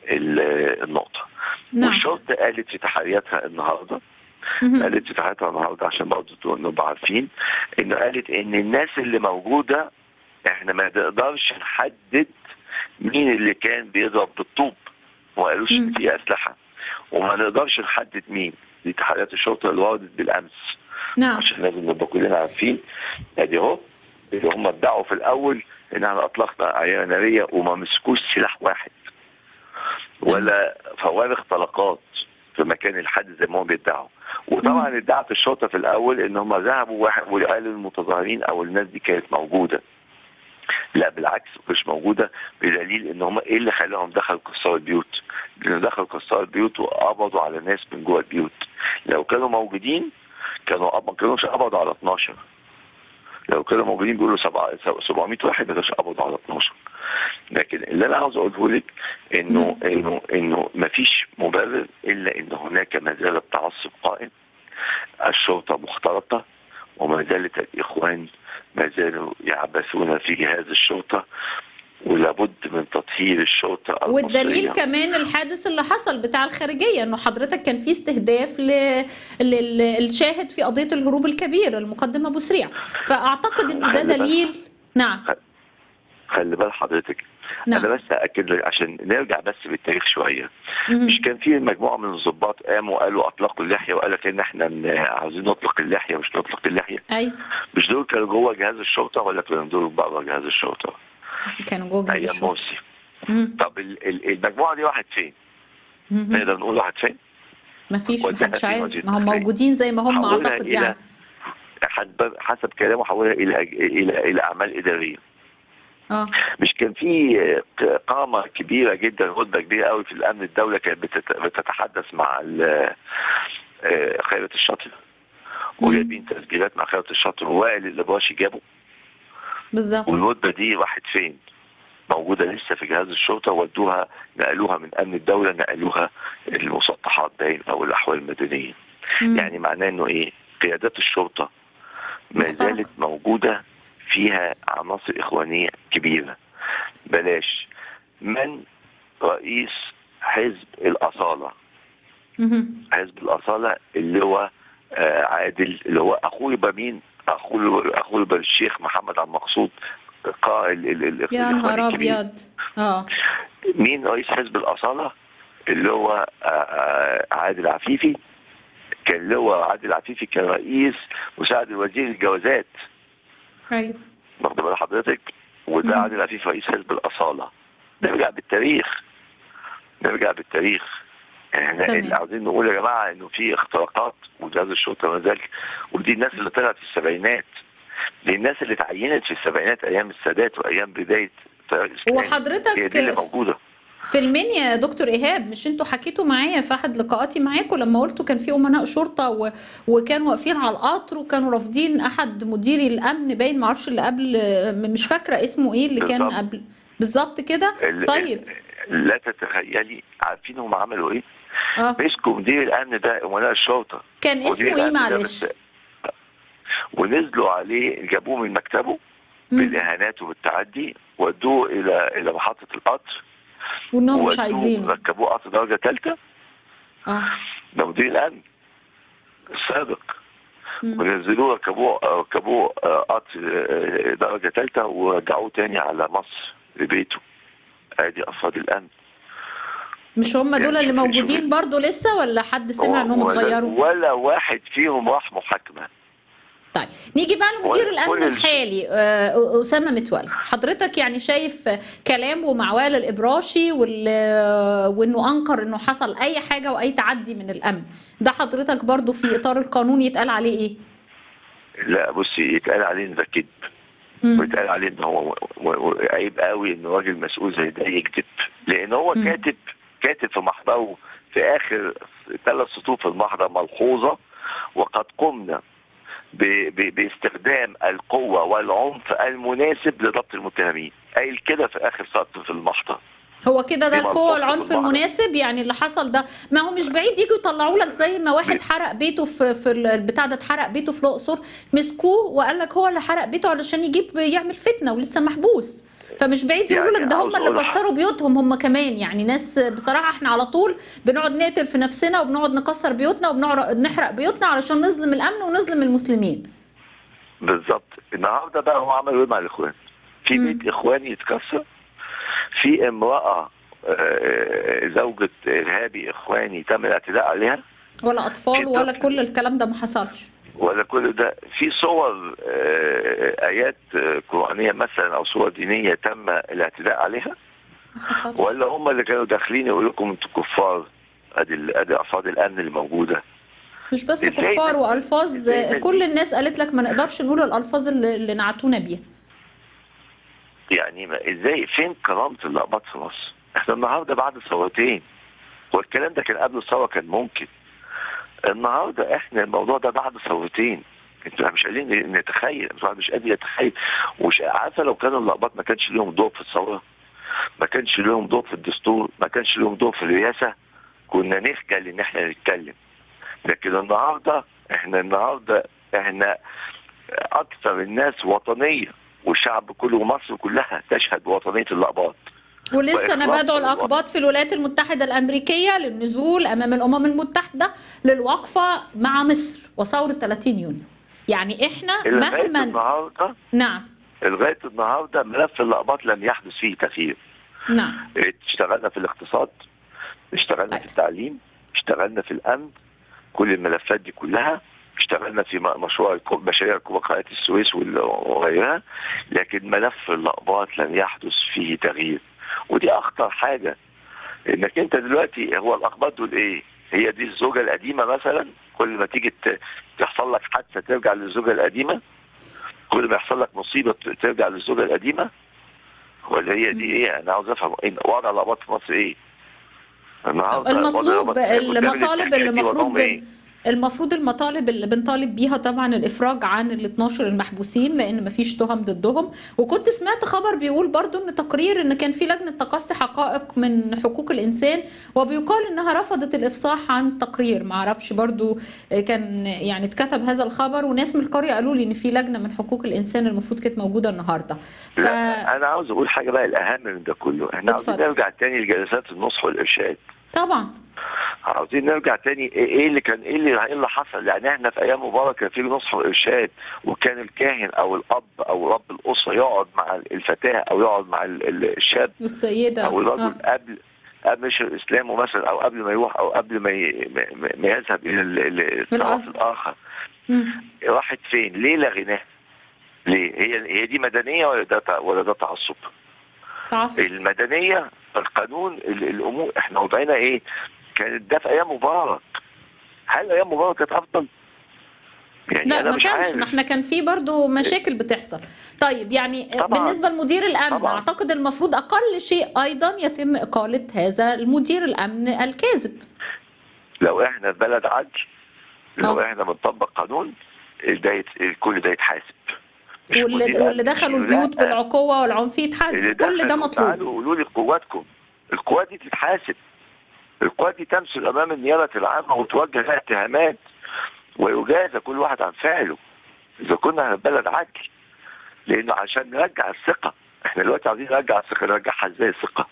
ال- النقطه نعم والشرطه قالت في تحرياتها النهارده مهم. قالت في تحرياتها النهارده عشان برضه تقول- نبقى عارفين انه قالت ان الناس اللي موجوده احنا ما نقدرش نحدد مين اللي كان بيضرب بالطوب وما قالوش ان مم. في اسلحه وما نقدرش نحدد مين دي تحريات الشرطه اللي وردت بالامس نعم عشان لازم نبقى كلنا عارفين ادي اهو اللي هم ادعوا في الاول ان احنا اطلقنا عينه ناريه وما مسكوش سلاح واحد ولا فوارغ طلقات في مكان الحد زي ما هم بيدعوا وطبعا ادعت الشرطه في الاول ان هم ذهبوا واحد وقالوا المتظاهرين او الناس دي كانت موجوده لا بالعكس مش موجوده بدليل ان هم ايه اللي خلاهم دخلوا كسروا البيوت؟ لانه دخلوا كسروا البيوت وقبضوا على ناس من جوه البيوت لو كانوا موجودين كانوا ما كانوش قبضوا على 12 لو كانوا موجودين بيقولوا سبعة- 700 واحد ما كانوش قبضوا على 12 لكن اللي انا عاوز اقوله لك انه انه انه ما فيش مبرر الا ان هناك ما زال التعصب قائم الشرطه مختلطه وما زالت الاخوان ما زالوا يعبثون في جهاز الشرطه ولابد من تطهير الشرطه والدليل المصرية. كمان الحادث اللي حصل بتاع الخارجيه انه حضرتك كان في استهداف ل- للشاهد في قضيه الهروب الكبير المقدم ابو سريع فاعتقد ان ده خلي بالك. دليل نعم خلي بال حضرتك نعم. انا بس اكد لك عشان نرجع بس بالتاريخ شويه مهم. مش كان في مجموعه من الضباط قاموا قالوا اطلقوا اللحيه وقال لك ان احنا ن- عاوزين نطلق اللحيه مش نطلق اللحيه ايوه مش دول كانوا جوه جهاز الشرطه ولا كانوا دول بره جهاز الشرطه كانوا جوه جهاز ايام الشرطه مرسي مهم. طب ال- ال- المجموعه دي راحت فين؟ مهم. نقدر نقول راحت فين؟ ما فيش ودها محدش فين عارف وزير ما هم الداخلية؟ موجودين زي ما هم حولها اعتقد إلى- يعني حسب حسب كلامه حولها الى الى الى اعمال اداريه اه مش كان في قامه كبيره جدا رتبه كبيره قوي في الامن الدوله كانت بتت- بتتحدث مع ال- آه، خيرة الشاطر وجايبين تسجيلات مع خيرة الشاطر ووائل الابراشي جابه بالظبط والرتبه دي راحت فين؟ موجوده لسه في جهاز الشرطه ودوها نقلوها من امن الدوله نقلوها المسطحات باين او الاحوال المدنيه مم. يعني معناه انه ايه قيادات الشرطه ما مخترقة. زالت موجوده فيها عناصر اخوانيه كبيره بلاش من رئيس حزب الاصاله مهم. حزب الاصاله اللي هو آه، عادل اللي هو اخوه يبقى مين اخوه اخوه يبقى الشيخ محمد عبد المقصود قائد ال- ال- ال- يا الإخوان نهار الكبير. ابيض اه مين رئيس حزب الأصالة اللي هو آه، آه، عادل عفيفي كان اللي هو عادل عفيفي كان رئيس مساعد وزير الجوازات ايوه واخد بال حضرتك وده مم. عادل عفيفي رئيس حزب الأصالة نرجع بالتاريخ نرجع بالتاريخ احنا تمام. اللي عاوزين نقول يا جماعه انه في اختراقات وجهاز الشرطه ما زال ودي الناس اللي طلعت في السبعينات دي الناس اللي اتعينت في السبعينات ايام السادات وايام بدايه التيار الإسلامي. وحضرتك هي دي اللي موجوده في المنيا يا دكتور ايهاب مش انتوا حكيتوا معايا في احد لقاءاتي معاكم لما قلتوا كان في امناء شرطه و... وكانوا واقفين على القطر وكانوا رافضين احد مديري الامن باين ما اعرفش اللي قبل مش فاكره اسمه ايه اللي كان بالظبط. قبل بالظبط كده ال- طيب ال- لا تتخيلي عارفين هم عملوا ايه؟ اه مسكوا مدير الامن ده امناء الشرطه كان مدير اسمه ايه الأمن ده معلش بس- ونزلوا عليه جابوه من مكتبه مم. بالاهانات وبالتعدي ودوه الى الى محطه القطر وانهم مش ودوه- عايزينه ركبوه قطر درجه ثالثه اه ده مدير الامن السابق مم. ونزلوه ركبوه ركبوه آه، قطر آه، درجه ثالثه ورجعوه تاني على مصر لبيته ادي افراد الامن مش هم دول يعني اللي شوفي- موجودين شوفي. برضو لسه ولا حد سمع انهم ولا- اتغيروا ولا واحد فيهم راح محاكمه طيب نيجي بقى لمدير كل- الامن كل ال- الحالي آه، اسامه متولي حضرتك يعني شايف كلامه مع وائل الابراشي وال... وانه انكر انه حصل اي حاجه واي تعدي من الامن ده حضرتك برضو في اطار القانون يتقال عليه ايه لا بصي يتقال عليه ان ده كذب مم. ويتقال عليه ان هو و- و- عيب قوي ان راجل مسؤول زي ده يكذب لان هو مم. كاتب كاتب في محضره في اخر ثلاث سطور في المحضر ملحوظه وقد قمنا ب- ب- باستخدام القوة والعنف المناسب لضبط المتهمين قايل كده في آخر سطر في المحضر هو كده ده دي القوة ملحوظة والعنف بالمعنى. المناسب يعني اللي حصل ده ما هو مش بعيد يجوا يطلعوا لك زي ما واحد ب- حرق بيته في في البتاع ده اتحرق بيته في الاقصر مسكوه وقال لك هو اللي حرق بيته علشان يجيب يعمل فتنة ولسه محبوس فمش بعيد يقولوا يعني لك ده هم عاوز اللي أقول حاجة. كسروا بيوتهم هم كمان يعني ناس بصراحة احنا على طول بنقعد نقتل في نفسنا وبنقعد نكسر بيوتنا وبنقعد نحرق بيوتنا علشان نظلم الامن ونظلم المسلمين بالظبط النهارده بقى هو عمل ايه مع الاخوان؟ في مم. بيت اخواني يتكسر في امراه آه، زوجة إرهابي إخواني تم الاعتداء عليها ولا اطفال في ولا طفل. كل الكلام ده ما حصلش ولا كل ده في صور آه، آيات آه، قرآنية مثلا أو صور دينية تم الاعتداء عليها ما حصلش ولا هم اللي كانوا داخلين يقولوا لكم انتوا كفار ادي ال- ادي افراد الامن اللي موجوده مش بس إزاي كفار ده- والفاظ إزاي ده- كل الناس قالت لك ما نقدرش نقول الالفاظ اللي, اللي نعتونا بيها يعني ما ازاي فين كرامه الاقباط في مصر؟ احنا النهارده بعد ثورتين والكلام ده كان قبل الثوره كان ممكن النهارده احنا الموضوع ده بعد ثورتين انتوا مش قادرين نتخيل الواحد مش قادر يتخيل ومش عارفه لو كانوا الاقباط ما كانش ليهم دور في الثوره ما كانش ليهم دور في الدستور ما كانش ليهم دور في الرئاسه كنا نخجل ان احنا نتكلم لكن النهارده احنا النهارده احنا اكثر الناس وطنيه والشعب كله ومصر كلها تشهد بوطنيه الاقباط ولسه انا وإخلاص بدعو الوطن. الاقباط في الولايات المتحده الامريكيه للنزول امام الامم المتحده للوقفه مع مصر وثوره 30 يونيو يعني احنا لغايه مهما النهارده نعم لغايه النهارده ملف الاقباط لم يحدث فيه تغيير نعم اشتغلنا في الاقتصاد اشتغلنا طيب. في التعليم اشتغلنا في الامن كل الملفات دي كلها اشتغلنا في م- مشروع الكو- مشاريع كوبا قناه السويس وال- وغيرها لكن ملف الاقباط لم يحدث فيه تغيير ودي اخطر حاجه انك انت دلوقتي هو الاقباط دول ايه؟ هي دي الزوجه القديمه مثلا كل ما تيجي ت- تحصل لك حادثه ترجع للزوجه القديمه كل ما يحصل لك مصيبه ت- ترجع للزوجه القديمه ولا هي دي ايه؟ انا عاوز افهم إيه وضع الاقباط في مصر ايه؟ النهارده وضع المطلوب الأقباط- قدام المطالب التحقيق اللي دي المفروض وضعهم إيه؟ بن... المفروض المطالب اللي بنطالب بيها طبعا الافراج عن ال 12 المحبوسين لان مفيش تهم ضدهم وكنت سمعت خبر بيقول برضو ان تقرير ان كان في لجنه تقصي حقائق من حقوق الانسان وبيقال انها رفضت الافصاح عن تقرير معرفش برضو كان يعني اتكتب هذا الخبر وناس من القريه قالوا لي ان في لجنه من حقوق الانسان المفروض كانت موجوده النهارده ف لا انا عاوز اقول حاجه بقى الاهم من ده كله احنا عاوزين اتفضل. نرجع تاني لجلسات النصح والارشاد طبعا عاوزين نرجع تاني ايه إيه اللي كان ايه اللي ايه اللي حصل يعني احنا في ايام مبارك كان في نصح وارشاد وكان الكاهن او الاب او رب الاسره يقعد مع الفتاه او يقعد مع ال- ال- الشاب والسيده او الرجل آه. قبل قبل مش الاسلام مثلا او قبل ما يروح او قبل ما ي- ما- ما يذهب الى ال- ال- الطرف العزل. الاخر مم. راحت فين؟ ليه لغيناها؟ ليه؟ هي هي دي مدنيه ولا ده تع- ولا ده تعصب؟ تعصب المدنيه القانون ال- الامور احنا وضعنا ايه؟ كانت ده في ايام مبارك هل ايام مبارك كانت افضل؟ يعني لا انا ما مش كانش عارف ما احنا كان في برضو مشاكل بتحصل طيب يعني طبعاً. بالنسبه لمدير الامن طبعاً. اعتقد المفروض اقل شيء ايضا يتم اقاله هذا المدير الامن الكاذب لو احنا في بلد عدل لو آه. احنا بنطبق قانون ده يت- الكل ده يتحاسب مش واللي, مدير واللي أمن دخلوا يشيله، البيوت لا. بالعقوبه والعنف اللي يتحاسب كل ده دخلوا مطلوب تعالوا قولوا لي قواتكم القوات دي تتحاسب القوات دي تمثل امام النيابه العامه وتوجه لها اتهامات ويجازى كل واحد عن فعله اذا كنا في بلد عدل لانه عشان نرجع الثقه احنا دلوقتي عايزين نرجع الثقه نرجعها ازاي الثقه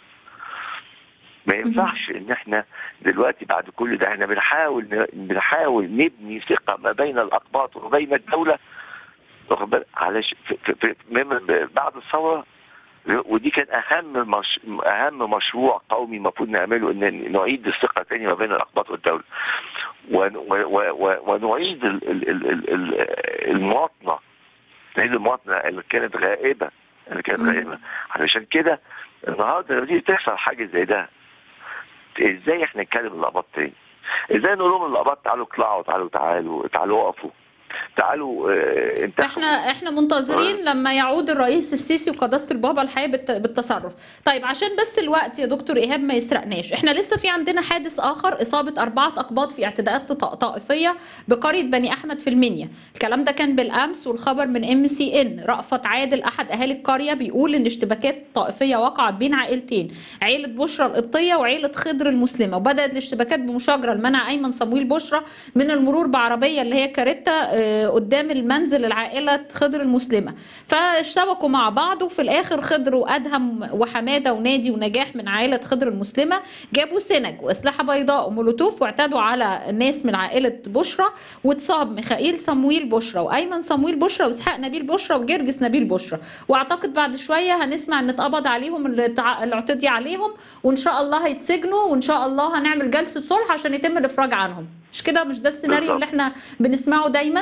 ما ينفعش ان احنا دلوقتي بعد كل ده احنا بنحاول ن- بنحاول نبني ثقه ما بين الاقباط وبين الدوله واخد بالك علش في في في من- بعد الثوره ودي كان اهم مش اهم مشروع قومي المفروض نعمله ان نعيد الثقه تاني ما بين الاقباط والدوله ون- و- و- و- ونعيد ال- ال- ال- ال- ال- المواطنه نعيد المواطنه اللي كانت غائبه اللي كانت مم. غائبه علشان كده النهارده لما تيجي تحصل حاجه زي ده ازاي احنا نتكلم الاقباط تاني؟ ازاي نقول لهم الاقباط تعالوا اطلعوا تعالوا تعالوا تعالوا وقفوا تعالوا اه انتخبوا احنا احنا منتظرين لما يعود الرئيس السيسي وقداسه البابا الحقيقه بالت- بالتصرف طيب عشان بس الوقت يا دكتور ايهاب ما يسرقناش احنا لسه في عندنا حادث اخر اصابه اربعه اقباط في اعتداءات طا- طائفيه بقريه بني احمد في المنيا الكلام ده كان بالامس والخبر من ام سي ان رأفت عادل احد اهالي القريه بيقول ان اشتباكات طائفيه وقعت بين عائلتين عيله بشرى القبطيه وعيله خضر المسلمه وبدات الاشتباكات بمشاجره لمنع ايمن صمويل بشرى من المرور بعربيه اللي هي كاريتا آه، قدام المنزل العائله خضر المسلمه فاشتبكوا مع بعض وفي الاخر خضر وادهم وحماده ونادي ونجاح من عائله خضر المسلمه جابوا سنج واسلحه بيضاء ومولوتوف واعتدوا على الناس من عائله بشرى واتصاب ميخائيل صمويل بشرى وايمن صمويل بشرى واسحاق نبيل بشرى وجرجس نبيل بشرى واعتقد بعد شويه هنسمع ان اتقبض عليهم اللي تع- اللي اعتدي عليهم وان شاء الله هيتسجنوا وان شاء الله هنعمل جلسه صلح عشان يتم الافراج عنهم مش كده مش ده السيناريو اللي احنا بنسمعه دايما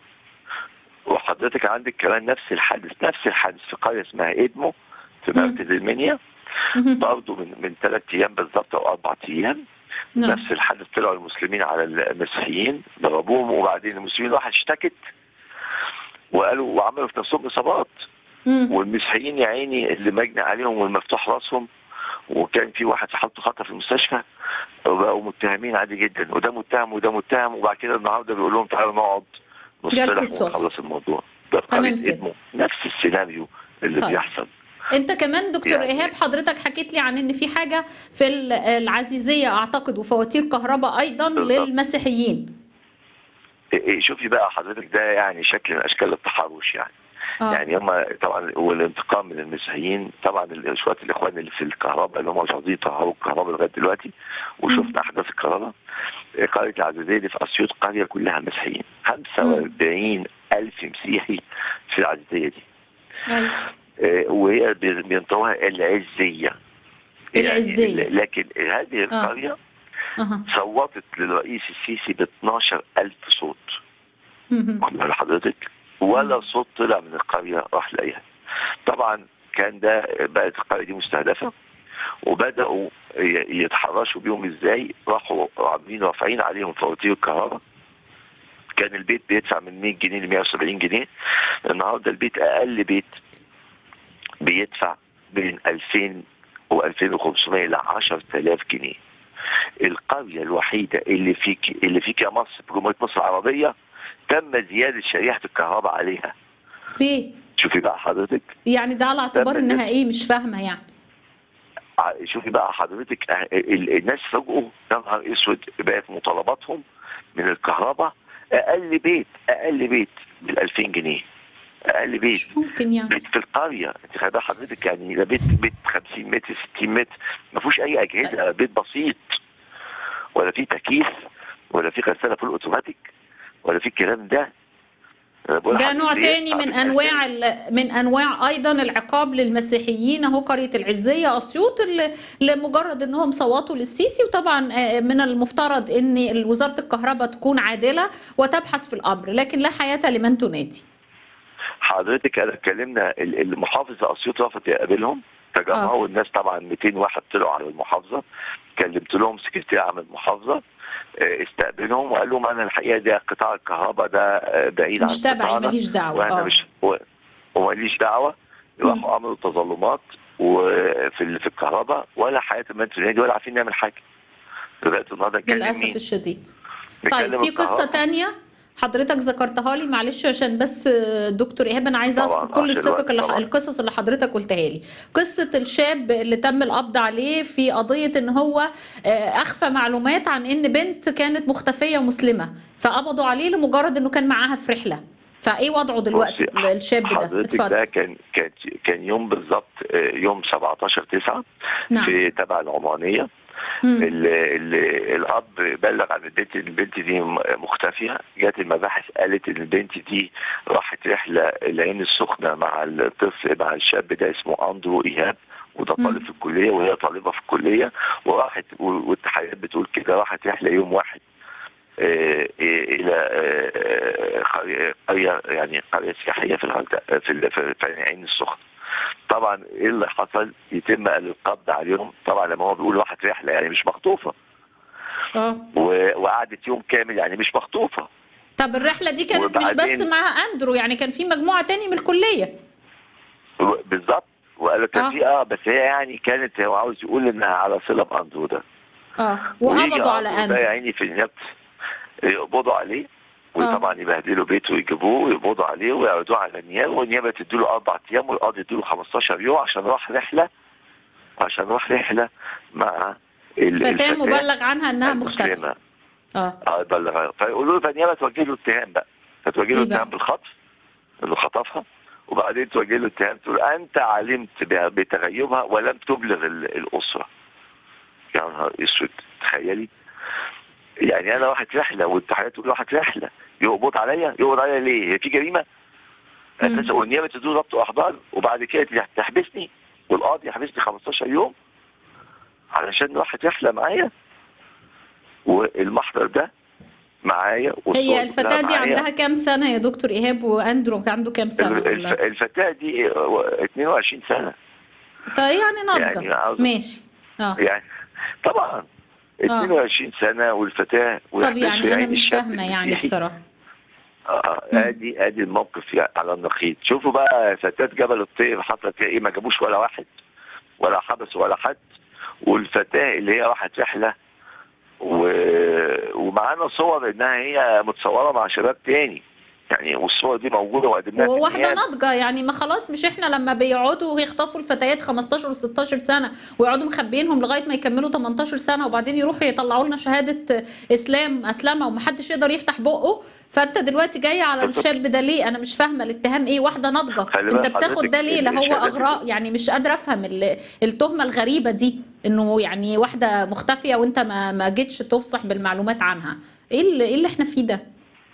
وحضرتك عندك كمان نفس الحادث نفس الحادث في قريه اسمها ادمو في مم. مركز المنيا مهم. برضه من من ثلاث ايام بالظبط او اربع ايام نعم نفس الحادث طلعوا المسلمين على المسيحيين ضربوهم وبعدين المسلمين راحت اشتكت وقالوا وعملوا في نفسهم اصابات مم. والمسيحيين يا عيني اللي مجني عليهم والمفتوح راسهم وكان في واحد في حالته خطر في المستشفى وبقوا متهمين عادي جدا وده متهم وده متهم وبعد كده النهارده بيقول لهم تعالوا نقعد جلسة نصطلح صلح. ونخلص الموضوع ده في تمام قرية كده. إدمو نفس السيناريو اللي طيب. بيحصل انت كمان دكتور يعني- ايهاب حضرتك حكيت لي عن ان في حاجه في ال- العزيزيه اعتقد وفواتير كهرباء ايضا بالضبط. للمسيحيين إيه- إيه، شوفي بقى حضرتك ده يعني شكل من اشكال التحرش يعني اه يعني هم طبعا والانتقام من المسيحيين طبعا ال- شويه الاخوان اللي في الكهرباء اللي هم مش عايزين يطهروا الكهرباء لغايه دلوقتي وشفنا احداث الكهرباء قريه العزيزيه دي في اسيوط قريه كلها مسيحيين 45 الف مسيحي في العزيزيه دي ايوه آه، وهي بي- بينطوها العزيه العزية. يعني لكن هذه القريه أها. صوتت للرئيس السيسي ب 12000 صوت مهم. واخد بال حضرتك ولا صوت طلع من القريه راح لاقيها طبعا كان ده بقت القريه دي مستهدفه وبداوا ي- يتحرشوا بيهم ازاي راحوا عاملين رافعين عليهم فواتير الكهرباء كان البيت بيدفع من 100 جنيه ل 170 جنيه النهارده البيت اقل بيت بيدفع بين 2000 و 2500 ل 10000 جنيه القريه الوحيده اللي فيك اللي فيك يا مصر في جمهوريه مصر العربيه تم زياده شريحه الكهرباء عليها ليه؟ شوفي بقى حضرتك يعني ده على اعتبار طب انها ايه مش فاهمه يعني ع- شوفي بقى حضرتك اه- ال- الناس فجأة يا نهار اسود بقت مطالباتهم من الكهرباء اقل بيت اقل بيت بال 2000 جنيه اقل بيت مش ممكن يعني بيت في القريه انت خلي بال حضرتك يعني ده بيت بيت 50 متر 60 متر ما فيهوش اي اجهزه بيت بسيط ولا فيه تكييف ولا فيه غساله فول اوتوماتيك ولا فيه الكلام ده أنا بقول ده لحضرتك نوع ليه؟ تاني من عشان انواع ال- من انواع ايضا العقاب للمسيحيين اهو قريه العزيه اسيوط اللي لمجرد انهم صوتوا للسيسي وطبعا آه، من المفترض ان وزاره الكهرباء تكون عادله وتبحث في الامر لكن لا حياه لمن تنادي حضرتك انا اتكلمنا ال- المحافظ اسيوط رفض يقابلهم تجمعوا الناس طبعا 200 واحد طلعوا على المحافظه كلمت لهم سكرتير عام المحافظه آه، استقبلهم وقال لهم انا الحقيقه ده قطاع الكهرباء ده آه، بعيد عن مش تبعي قطاعنا ماليش دعوه وانا اه مش و- وماليش دعوه راحوا عملوا تظلمات وفي ال- في الكهرباء ولا حياه المنتج دي ولا عارفين نعمل حاجه لغايه النهارده نكلم للاسف مين؟ الشديد طيب نكلم في قصه الكهرباء. تانية حضرتك ذكرتها لي معلش عشان بس دكتور ايهاب انا عايزه طبعاً، اذكر كل عشان السكك الوقت اللي طبعاً. القصص اللي حضرتك قلتها لي قصه الشاب اللي تم القبض عليه في قضيه ان هو آه، اخفى معلومات عن ان بنت كانت مختفيه مسلمه فقبضوا عليه لمجرد انه كان معاها في رحله فايه وضعه دلوقتي بصي، الشاب ده حضرتك ده اتفضل كان كان كان يوم بالظبط آه، يوم 17 9 نعم في تبع العمانيه مم. ال- ال- الاب بلغ عن البنت ان البنت دي م- مختفيه جت المباحث قالت ان البنت دي راحت رحله العين السخنه مع الطفل مع الشاب ده اسمه اندرو ايهاب وده مم. طالب في الكليه وهي طالبه في الكليه وراحت و- والتحقيقات بتقول كده راحت رحله يوم واحد آه، الى آه، قريه قرية- يعني قريه سياحيه في الغردقه في ال- في في العين السخنه طبعا ايه اللي حصل يتم القبض عليهم طبعا لما هو بيقول راحت رحله يعني مش مخطوفه اه و- وقعدت يوم كامل يعني مش مخطوفه طب الرحله دي كانت مش بس وبعدين- مع اندرو يعني كان في مجموعه تاني من الكليه و- بالظبط وقال لك آه. كان في اه بس هي يعني كانت هو عاوز يقول انها على صله باندرو ده اه ويجي وقبضوا على أندرو ده اندرو يا عيني في النيابه يقبضوا عليه وطبعا يبهدلوا بيته ويجيبوه ويقبضوا عليه ويعرضوه على النيابه والنيابه تديله اربع ايام والقاضي يديله 15 يوم عشان راح رحله عشان راح رحله مع ال- فتاة الفتاة مبلغ عنها انها مختفيه المسلمة. اه اه بلغ فيقولوا له فالنيابه توجه له اتهام بقى فتوجه له إيه بقى؟ اتهام بالخطف انه خطفها وبعدين توجه له اتهام تقول انت علمت ب- بتغيبها ولم تبلغ ال- الاسره يا نهار اسود تخيلي يعني انا راحت رحله والتحقيقات تقول راحت رحله يقبض عليا يقبض عليا ليه؟ هي في جريمه؟ مم. اساسا والنيابه تدور ضبط واحضار وبعد كده تحبسني والقاضي يحبسني 15 يوم علشان راحت رحله معايا والمحضر ده معايا هي والصور الفتاة كلها دي معايا. عندها كام سنة يا دكتور إيهاب وأندرو كان عنده كام سنة الف- ولا الفتاة دي 22 سنة طيب يعني ناضجة يعني عاوز- ماشي اه يعني طبعا 22 سنة والفتاة طب ويحبسوا يعني أنا يعني مش الشاب فاهمة يعني المسيحي. بصراحة اه مم. ادي ادي الموقف يعني على النقيض شوفوا بقى فتاة جبل الطير حصلت فيها ايه ما جابوش ولا واحد ولا حبسوا ولا حد والفتاة اللي هي راحت رحلة و... ومعانا صور انها هي متصورة مع شباب تاني يعني والصور دي موجودة وقدمناها في وواحدة النيابة. ناضجة يعني ما خلاص مش احنا لما بيقعدوا يخطفوا الفتيات 15 و16 سنة ويقعدوا مخبيينهم لغاية ما يكملوا 18 سنة وبعدين يروحوا يطلعوا لنا شهادة إسلام أسلمة ومحدش يقدر يفتح بقه فأنت دلوقتي جاي على الشاب ده ليه أنا مش فاهمة الاتهام إيه واحدة ناضجة خلي أنت بالك بتاخد ده حضرتك ليه لا هو الشهادات أغراء يعني مش قادرة أفهم ال- التهمة الغريبة دي إنه يعني واحدة مختفية وأنت ما ما جيتش تفصح بالمعلومات عنها إيه اللي, إيه اللي إحنا فيه ده؟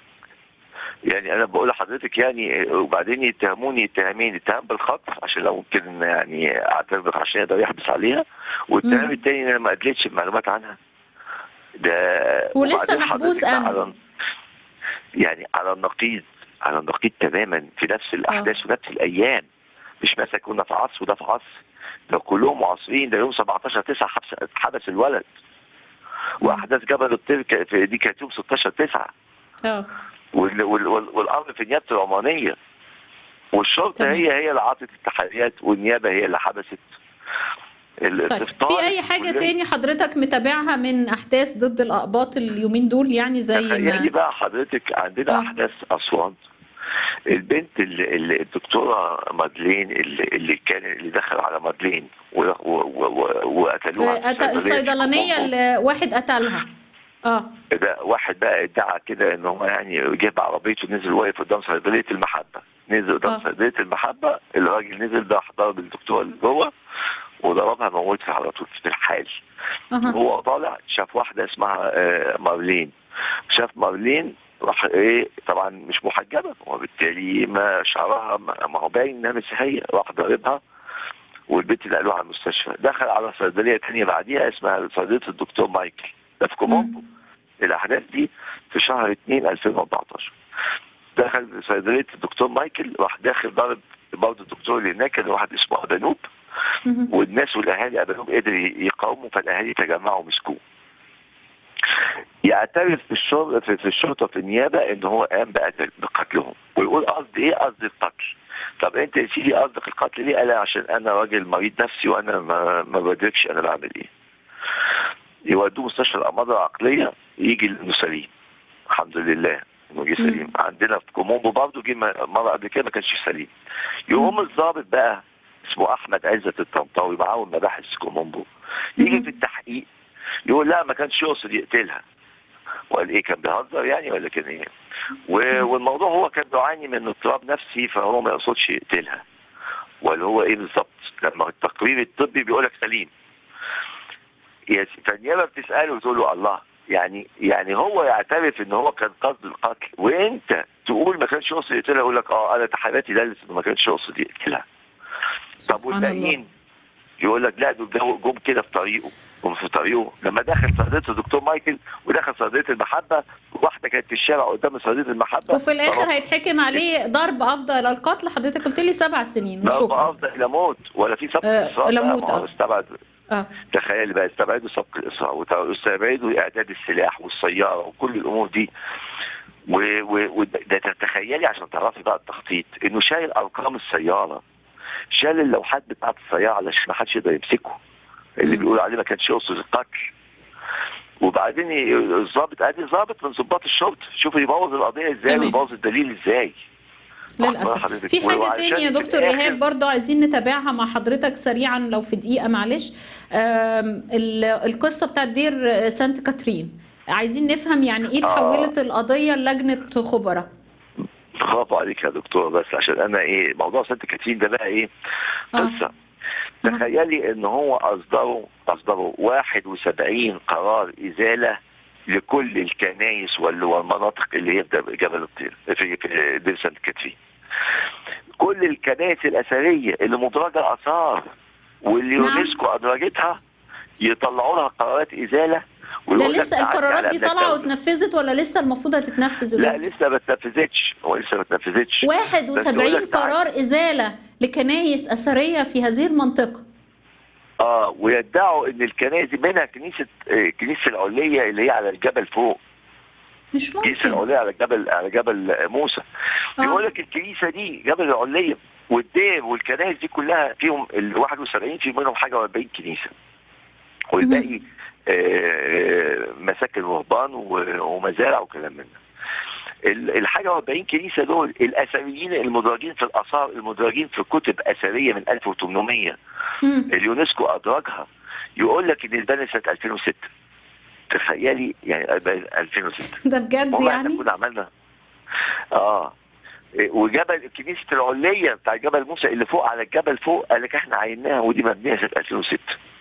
يعني انا بقول لحضرتك يعني وبعدين يتهموني اتهامين اتهام بالخطف عشان لو ممكن يعني اعترف عشان يقدر يحبس عليها والتهم مم. التاني انا ما ادلتش بمعلومات عنها ده ولسه وبعدين محبوس حضرتك أمن. على يعني على النقيض على النقيض تماما في نفس الاحداث ونفس الايام مش مثلا كنا في عصر وده في عصر ده كلهم معاصرين ده يوم 17 9 حبس حبس الولد واحداث جبل الطير ك- في- دي كانت يوم 16 9 اه وال- وال- وال- والامر في نيابه العمانيه والشرطه تمام. هي هي اللي عطت التحريات والنيابه هي اللي حبست ال- طيب الإفطار في اي حاجه كلنا- تاني حضرتك متابعها من احداث ضد الاقباط اليومين دول يعني زي تخيلي ما بقى حضرتك عندنا آه. احداث اسوان البنت اللي, اللي الدكتوره مادلين اللي, اللي كان اللي دخل على مادلين و- و- و- و- وقتلوها في آه، أت- الصيدلية في الصيدلانيه كومومبو. اللي واحد قتلها اه ده واحد بقى ادعى كده ان هو يعني جاب عربيته نزل واقف قدام صيدليه المحبه نزل قدام آه. صيدليه المحبه الراجل نزل ده ضرب الدكتور اللي جوه وضربها موتها على طول في الحال اها هو طالع شاف واحده اسمها آه، مارلين شاف مارلين راح ايه طبعا مش محجبه وبالتالي ما شعرها ما ما هو باين انها مسيحيه راح ضاربها والبنت اللي قالوها على المستشفى دخل على صيدليه ثانيه بعديها اسمها صيدليه الدكتور مايكل ده في كومومبو الاحداث دي في شهر 2 2014 دخل صيدليه الدكتور مايكل راح داخل ضارب برضه الدكتور اللي هناك كان واحد اسمه ابانوب مهم. والناس والاهالي ابانوب قدر يقاوموا فالاهالي تجمعوا ومسكوه يعترف في الشرطه في, في الشرطه في النيابه ان هو قام بقتل بقتلهم ويقول قصد ايه قصد القتل طب انت يا سيدي قصدك القتل ليه؟ قال عشان انا راجل مريض نفسي وانا ما, ما بدركش انا بعمل ايه. يودوه مستشفى الامراض العقليه يجي انه سليم. الحمد لله انه جه سليم. عندنا في كومومبو برضه جه مره قبل كده ما كانش سليم. يقوم الضابط بقى اسمه احمد عزت الطنطاوي معاون مباحث كومومبو يجي مم. في التحقيق يقول لا ما كانش يقصد يقتلها وقال ايه كان بيهزر يعني ولا كان ايه و- والموضوع هو كان بيعاني من اضطراب نفسي فهو ما يقصدش يقتلها ولا هو ايه بالظبط لما التقرير الطبي بيقول لك سليم يا س- فالنيابه بتساله وتقول له الله يعني يعني هو يعترف ان هو كان قصد القتل وانت تقول ما كانش يقصد يقتلها يقول لك اه انا تحرياتي دلت انه ما كانش يقصد يقتلها طب سبحان الله والباقيين يقول لك لا دول جو- جم كده في طريقه جم في طريقه لما دخل صيدليه الدكتور مايكل ودخل صيدليه المحبه واحده كانت في الشارع قدام صيدليه المحبه وفي الاخر ضربها. هيتحكم عليه ضرب افضل الى القتل حضرتك قلت لي سبع سنين لا وشكرا افضل الى موت ولا في سبق آه، اصرار إلى بقى، موت، ما هو آه. استبعد اه تخيل بقى استبعدوا سبق الاصرار وت- واستبعدوا اعداد السلاح والسياره وكل الامور دي و- و- وده تخيلي عشان تعرفي بقى التخطيط انه شايل ارقام السياره شال اللوحات بتاعت السياره علشان ما حدش يقدر يمسكه اللي مم. بيقول عليه ما كانش يقصد القتل وبعدين ي- الضابط ادي ضابط من ضباط الشرطه شوف يبوظ القضيه ازاي تمام. ويبوظ الدي ازاي للاسف حضرتك. في حاجه وعشان تاني يا في دكتور الآخر- ايهاب برضو عايزين نتابعها مع حضرتك سريعا لو في دقيقه معلش آم، ال- القصه بتاعت دير سانت كاترين عايزين نفهم يعني ايه آه. تحولت القضيه لجنه خبراء برافو عليك يا دكتور بس عشان انا ايه موضوع سانت كاترين ده بقى ايه آه. قصه تخيلي ان هو اصدروا اصدروا 71 قرار ازاله لكل الكنائس وال- والمناطق اللي هي في جبل الطير في في دير سانت كاترين كل الكنائس الاثريه اللي مدرجه اثار واللي نعم. يونسكو ادرجتها يطلعوا لها قرارات ازاله ده ويقول لك لسه تعدي القرارات على دي أمن طالعه الدولة. واتنفذت ولا لسه المفروض هتتنفذ لا يا دكتور؟ لسه ما اتنفذتش هو لسه ما اتنفذتش بس يقول 71 لك تعالى. قرار ازاله لكنائس اثريه في هذه المنطقه اه ويدعوا ان الكنائس دي منها كنيسه آه، كنيسه العليه اللي هي على الجبل فوق مش كنيسه ممكن العليه على جبل على جبل موسى آه. يقول لك الكنيسه دي جبل العليه والدير والكنائس دي كلها فيهم ال 71 في منهم حاجه و40 كنيسه والباقي آه، مساكن رهبان و- ومزارع وكلام من ده ال- الحاجه و40 كنيسه دول الاثريين المدرجين في الاثار المدرجين في كتب اثريه من 1800 مم. اليونسكو ادرجها يقول لك ان اتبنت سنه 2006 تخيلي يعني 2006 ده بجد والله احنا يعني كنا عملنا اه إيه، وجبل كنيسه العليه بتاع جبل موسى اللي فوق على الجبل فوق قال لك احنا عيناها ودي مبنيه سنه 2006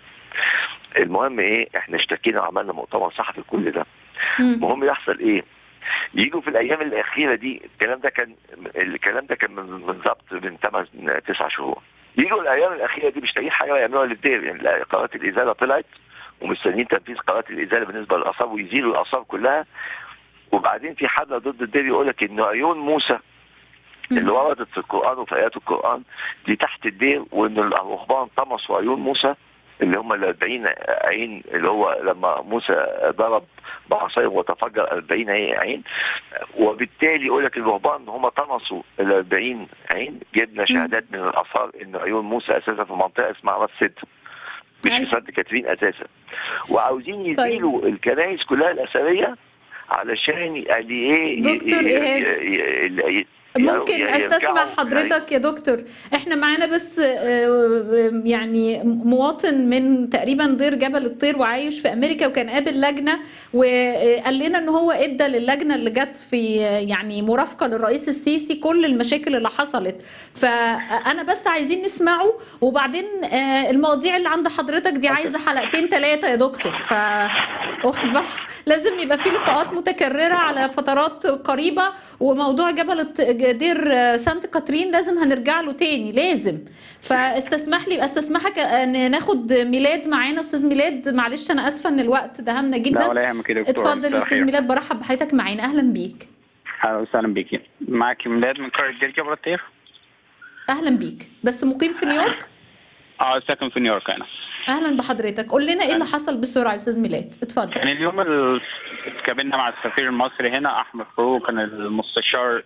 المهم ايه احنا اشتكينا وعملنا مؤتمر صحفي كل ده مم. المهم يحصل ايه يجوا في الايام الاخيره دي الكلام ده كان الكلام ده كان من من ضبط من 8 9 شهور يجوا الايام الاخيره دي مش لاقيين حاجه يعملوها للدير يعني لا، قرارات الازاله طلعت ومستنيين تنفيذ قرارات الازاله بالنسبه للاثار ويزيلوا الاثار كلها وبعدين في حمله ضد الدير يقول لك ان عيون موسى اللي وردت في القران وفي ايات القران دي تحت الدير وان الرهبان طمسوا عيون موسى اللي هم ال 40 عين اللي هو لما موسى ضرب بعصايه وتفجر 40 عين وبالتالي يقول لك الرهبان هم طمسوا ال 40 عين جبنا شهادات من الاثار ان عيون موسى اساسا في منطقه اسمها راس سد مش في أيوة. سانت كاترين اساسا وعاوزين يزيلوا الكنائس كلها الاثريه علشان يعني ايه ي- دكتور ي- إيهاب. ي- ي- ي- ممكن ي- استسمع يرجعوا- حضرتك يا دكتور احنا معانا بس آه، يعني مواطن من تقريبا دير جبل الطير وعايش في امريكا وكان قابل لجنه وقال لنا ان هو ادى للجنه اللي جت في يعني مرافقه للرئيس السيسي كل المشاكل اللي حصلت فانا بس عايزين نسمعه وبعدين آه، المواضيع اللي عند حضرتك دي عايزه حلقتين ثلاثه يا دكتور ف واخد بالك؟ لازم يبقى في لقاءات متكرره على فترات قريبه وموضوع جبل الط- دير سانت كاترين لازم هنرجع له تاني لازم فاستسمح لي استسمحك ان ناخد ميلاد معانا استاذ ميلاد معلش انا اسفه ان الوقت دهمنا لا جدا ولا يهمك يا دكتور اتفضل مساء يا استاذ الخير. ميلاد برحب بحضرتك معانا اهلا بيك اهلا وسهلا بيكي معك ميلاد من قريه دير جبل الطير اهلا بيك بس مقيم في نيويورك اه ساكن في نيويورك انا اهلا بحضرتك قول لنا ايه اللي حصل بسرعه يا استاذ ميلاد اتفضل كان اليوم اللي اتقابلنا مع السفير المصري هنا احمد فاروق كان المستشار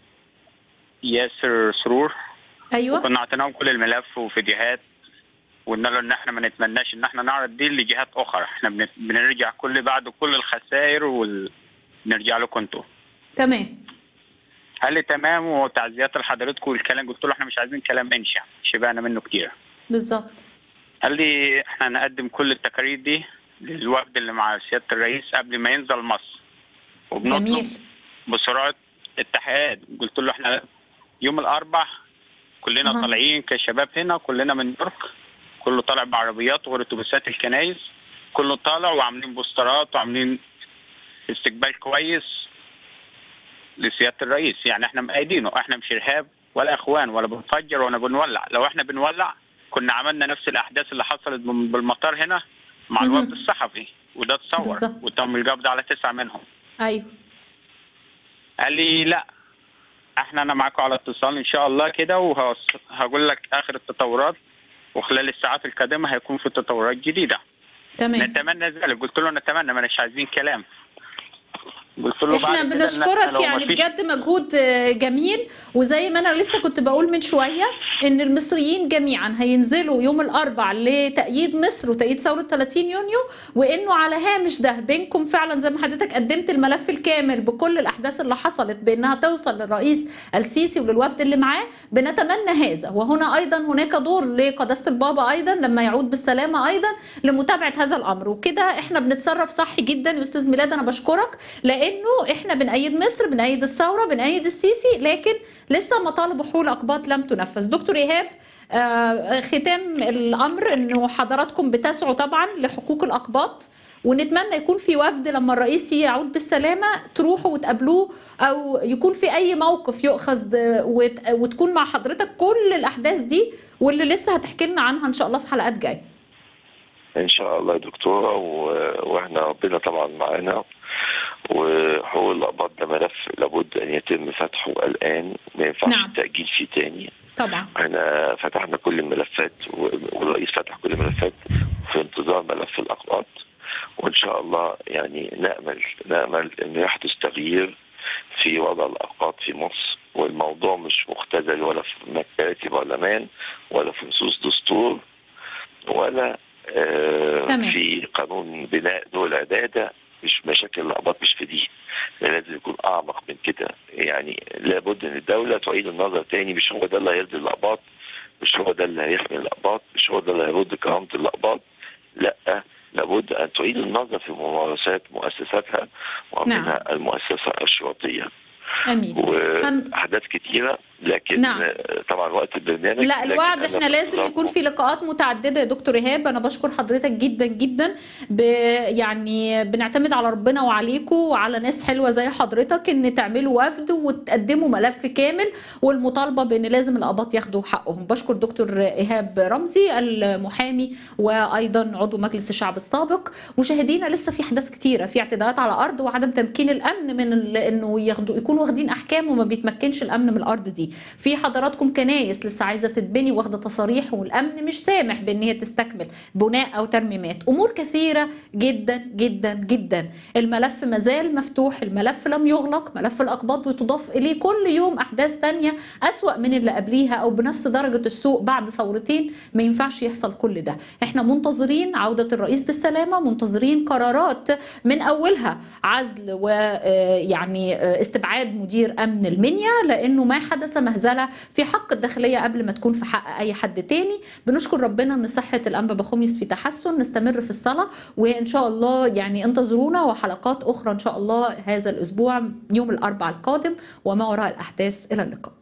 ياسر سرور ايوه وكنا اعطيناهم كل الملف وفيديوهات وقلنا له ان احنا ما نتمناش ان احنا نعرض دي لجهات اخرى احنا بن- بنرجع كل بعد كل الخسائر ونرجع لكم انتوا تمام قال لي تمام وتعزيات لحضرتكم والكلام قلت له احنا مش عايزين كلام انشا شبعنا منه كتير بالظبط قال لي احنا هنقدم كل التقارير دي للوفد اللي مع سياده الرئيس قبل ما ينزل مصر وبنطلب جميل بسرعه التحقيقات قلت له احنا يوم الاربع كلنا أها. طالعين كشباب هنا كلنا من نيويورك كله طالع بعربيات واتوبيسات الكنايس كله طالع وعاملين بوسترات وعاملين استقبال كويس لسياده الرئيس يعني احنا مأيدينه احنا مش ارهاب ولا اخوان ولا بنفجر ولا بنولع لو احنا بنولع كنا عملنا نفس الاحداث اللي حصلت بال- بالمطار هنا مع مهم. الوفد الصحفي وده اتصور بالظبط. وتم القبض على تسعه منهم ايوه قال لي لا احنا انا معاكم على اتصال ان شاء الله كده وهقول لك اخر التطورات وخلال الساعات القادمه هيكون في تطورات جديده تمام نتمنى ذلك قلت له نتمنى ما مش عايزين كلام قلت له احنا بعد كده لا، بنشكرك لو يعني مفيش- بجد مجهود آه، جميل وزي ما انا لسه كنت بقول من شويه ان المصريين جميعا هينزلوا يوم الاربع لتأييد مصر وتأييد ثوره 30 يونيو وانه على هامش ده بينكم فعلا زي ما حضرتك قدمت الملف الكامل بكل الاحداث اللي حصلت بانها توصل للرئيس السيسي وللوفد اللي معاه بنتمنى هذا وهنا ايضا هناك دور لقداسه البابا ايضا لما يعود بالسلامه ايضا لمتابعه هذا الامر وكده احنا بنتصرف صح جدا يا استاذ ميلاد انا بشكرك لانه احنا بنأيد مصر بنأيد الثوره بنأيد السيسي لكن لسه مطالب حقوق الاقباط لم تنفذ دكتور ايهاب آه، ختام الامر انه حضراتكم بتسعوا طبعا لحقوق الاقباط ونتمنى يكون في وفد لما الرئيس يعود بالسلامه تروحوا وتقابلوه او يكون في اي موقف يؤخذ وت- وتكون مع حضرتك كل الاحداث دي واللي لسه هتحكي لنا عنها ان شاء الله في حلقات جايه ان شاء الله يا دكتوره و... واحنا ربنا طبعا معانا وحقوق الاقباط ده ملف لابد ان يتم فتحه الان ما ينفعش نعم. التاجيل فيه تاني طبعا احنا فتحنا كل الملفات و- والرئيس فتح كل الملفات في انتظار ملف الاقباط وان شاء الله يعني نامل نامل انه يحدث تغيير في وضع الاقباط في مصر والموضوع مش مختزل ولا في مكاتب برلمان ولا في نصوص دستور ولا آه تمام. في قانون بناء دول عداده مش مشاكل الاقباط مش في دي لازم يكون اعمق من كده يعني لابد ان الدوله تعيد النظر تاني مش هو ده اللي هيرضي الاقباط مش هو ده اللي هيحمي الاقباط مش هو ده اللي هيرد كرامه الاقباط لا لابد ان تعيد النظر في ممارسات مؤسساتها ومنها المؤسسه الشرطيه امين هن- واحداث كتيره لكن نعم. آه، طبعا وقت البرنامج لا لكن الوعد أنا احنا لازم بانتظاركم. يكون في لقاءات متعدده يا دكتور ايهاب انا بشكر حضرتك جدا جدا ب يعني بنعتمد على ربنا وعليكم وعلى ناس حلوه زي حضرتك ان تعملوا وفد وتقدموا ملف كامل والمطالبه بان لازم الاباط ياخدوا حقهم بشكر دكتور ايهاب رمزي المحامي وايضا عضو مجلس الشعب السابق مشاهدينا لسه في احداث كتيره في اعتداءات على الارض وعدم تمكين الامن من ال- انه ياخدوا يكونوا واخدين احكام وما بيتمكنش الامن من الارض دي في حضراتكم كنايس لسه عايزه تتبني واخده تصاريح والامن مش سامح بان هي تستكمل بناء او ترميمات امور كثيره جدا جدا جدا الملف مازال مفتوح الملف لم يغلق ملف الاقباط بتضاف اليه كل يوم احداث تانية اسوا من اللي قبليها او بنفس درجه السوء بعد ثورتين ما ينفعش يحصل كل ده احنا منتظرين عوده الرئيس بالسلامه منتظرين قرارات من اولها عزل ويعني استبعاد مدير امن المنيا لانه ما حدث مهزله في حق الداخليه قبل ما تكون في حق اي حد تاني بنشكر ربنا ان صحه الانبا بخوميس في تحسن نستمر في الصلاه وان شاء الله يعني انتظرونا وحلقات اخرى ان شاء الله هذا الاسبوع يوم الاربعاء القادم وما وراء الاحداث الى اللقاء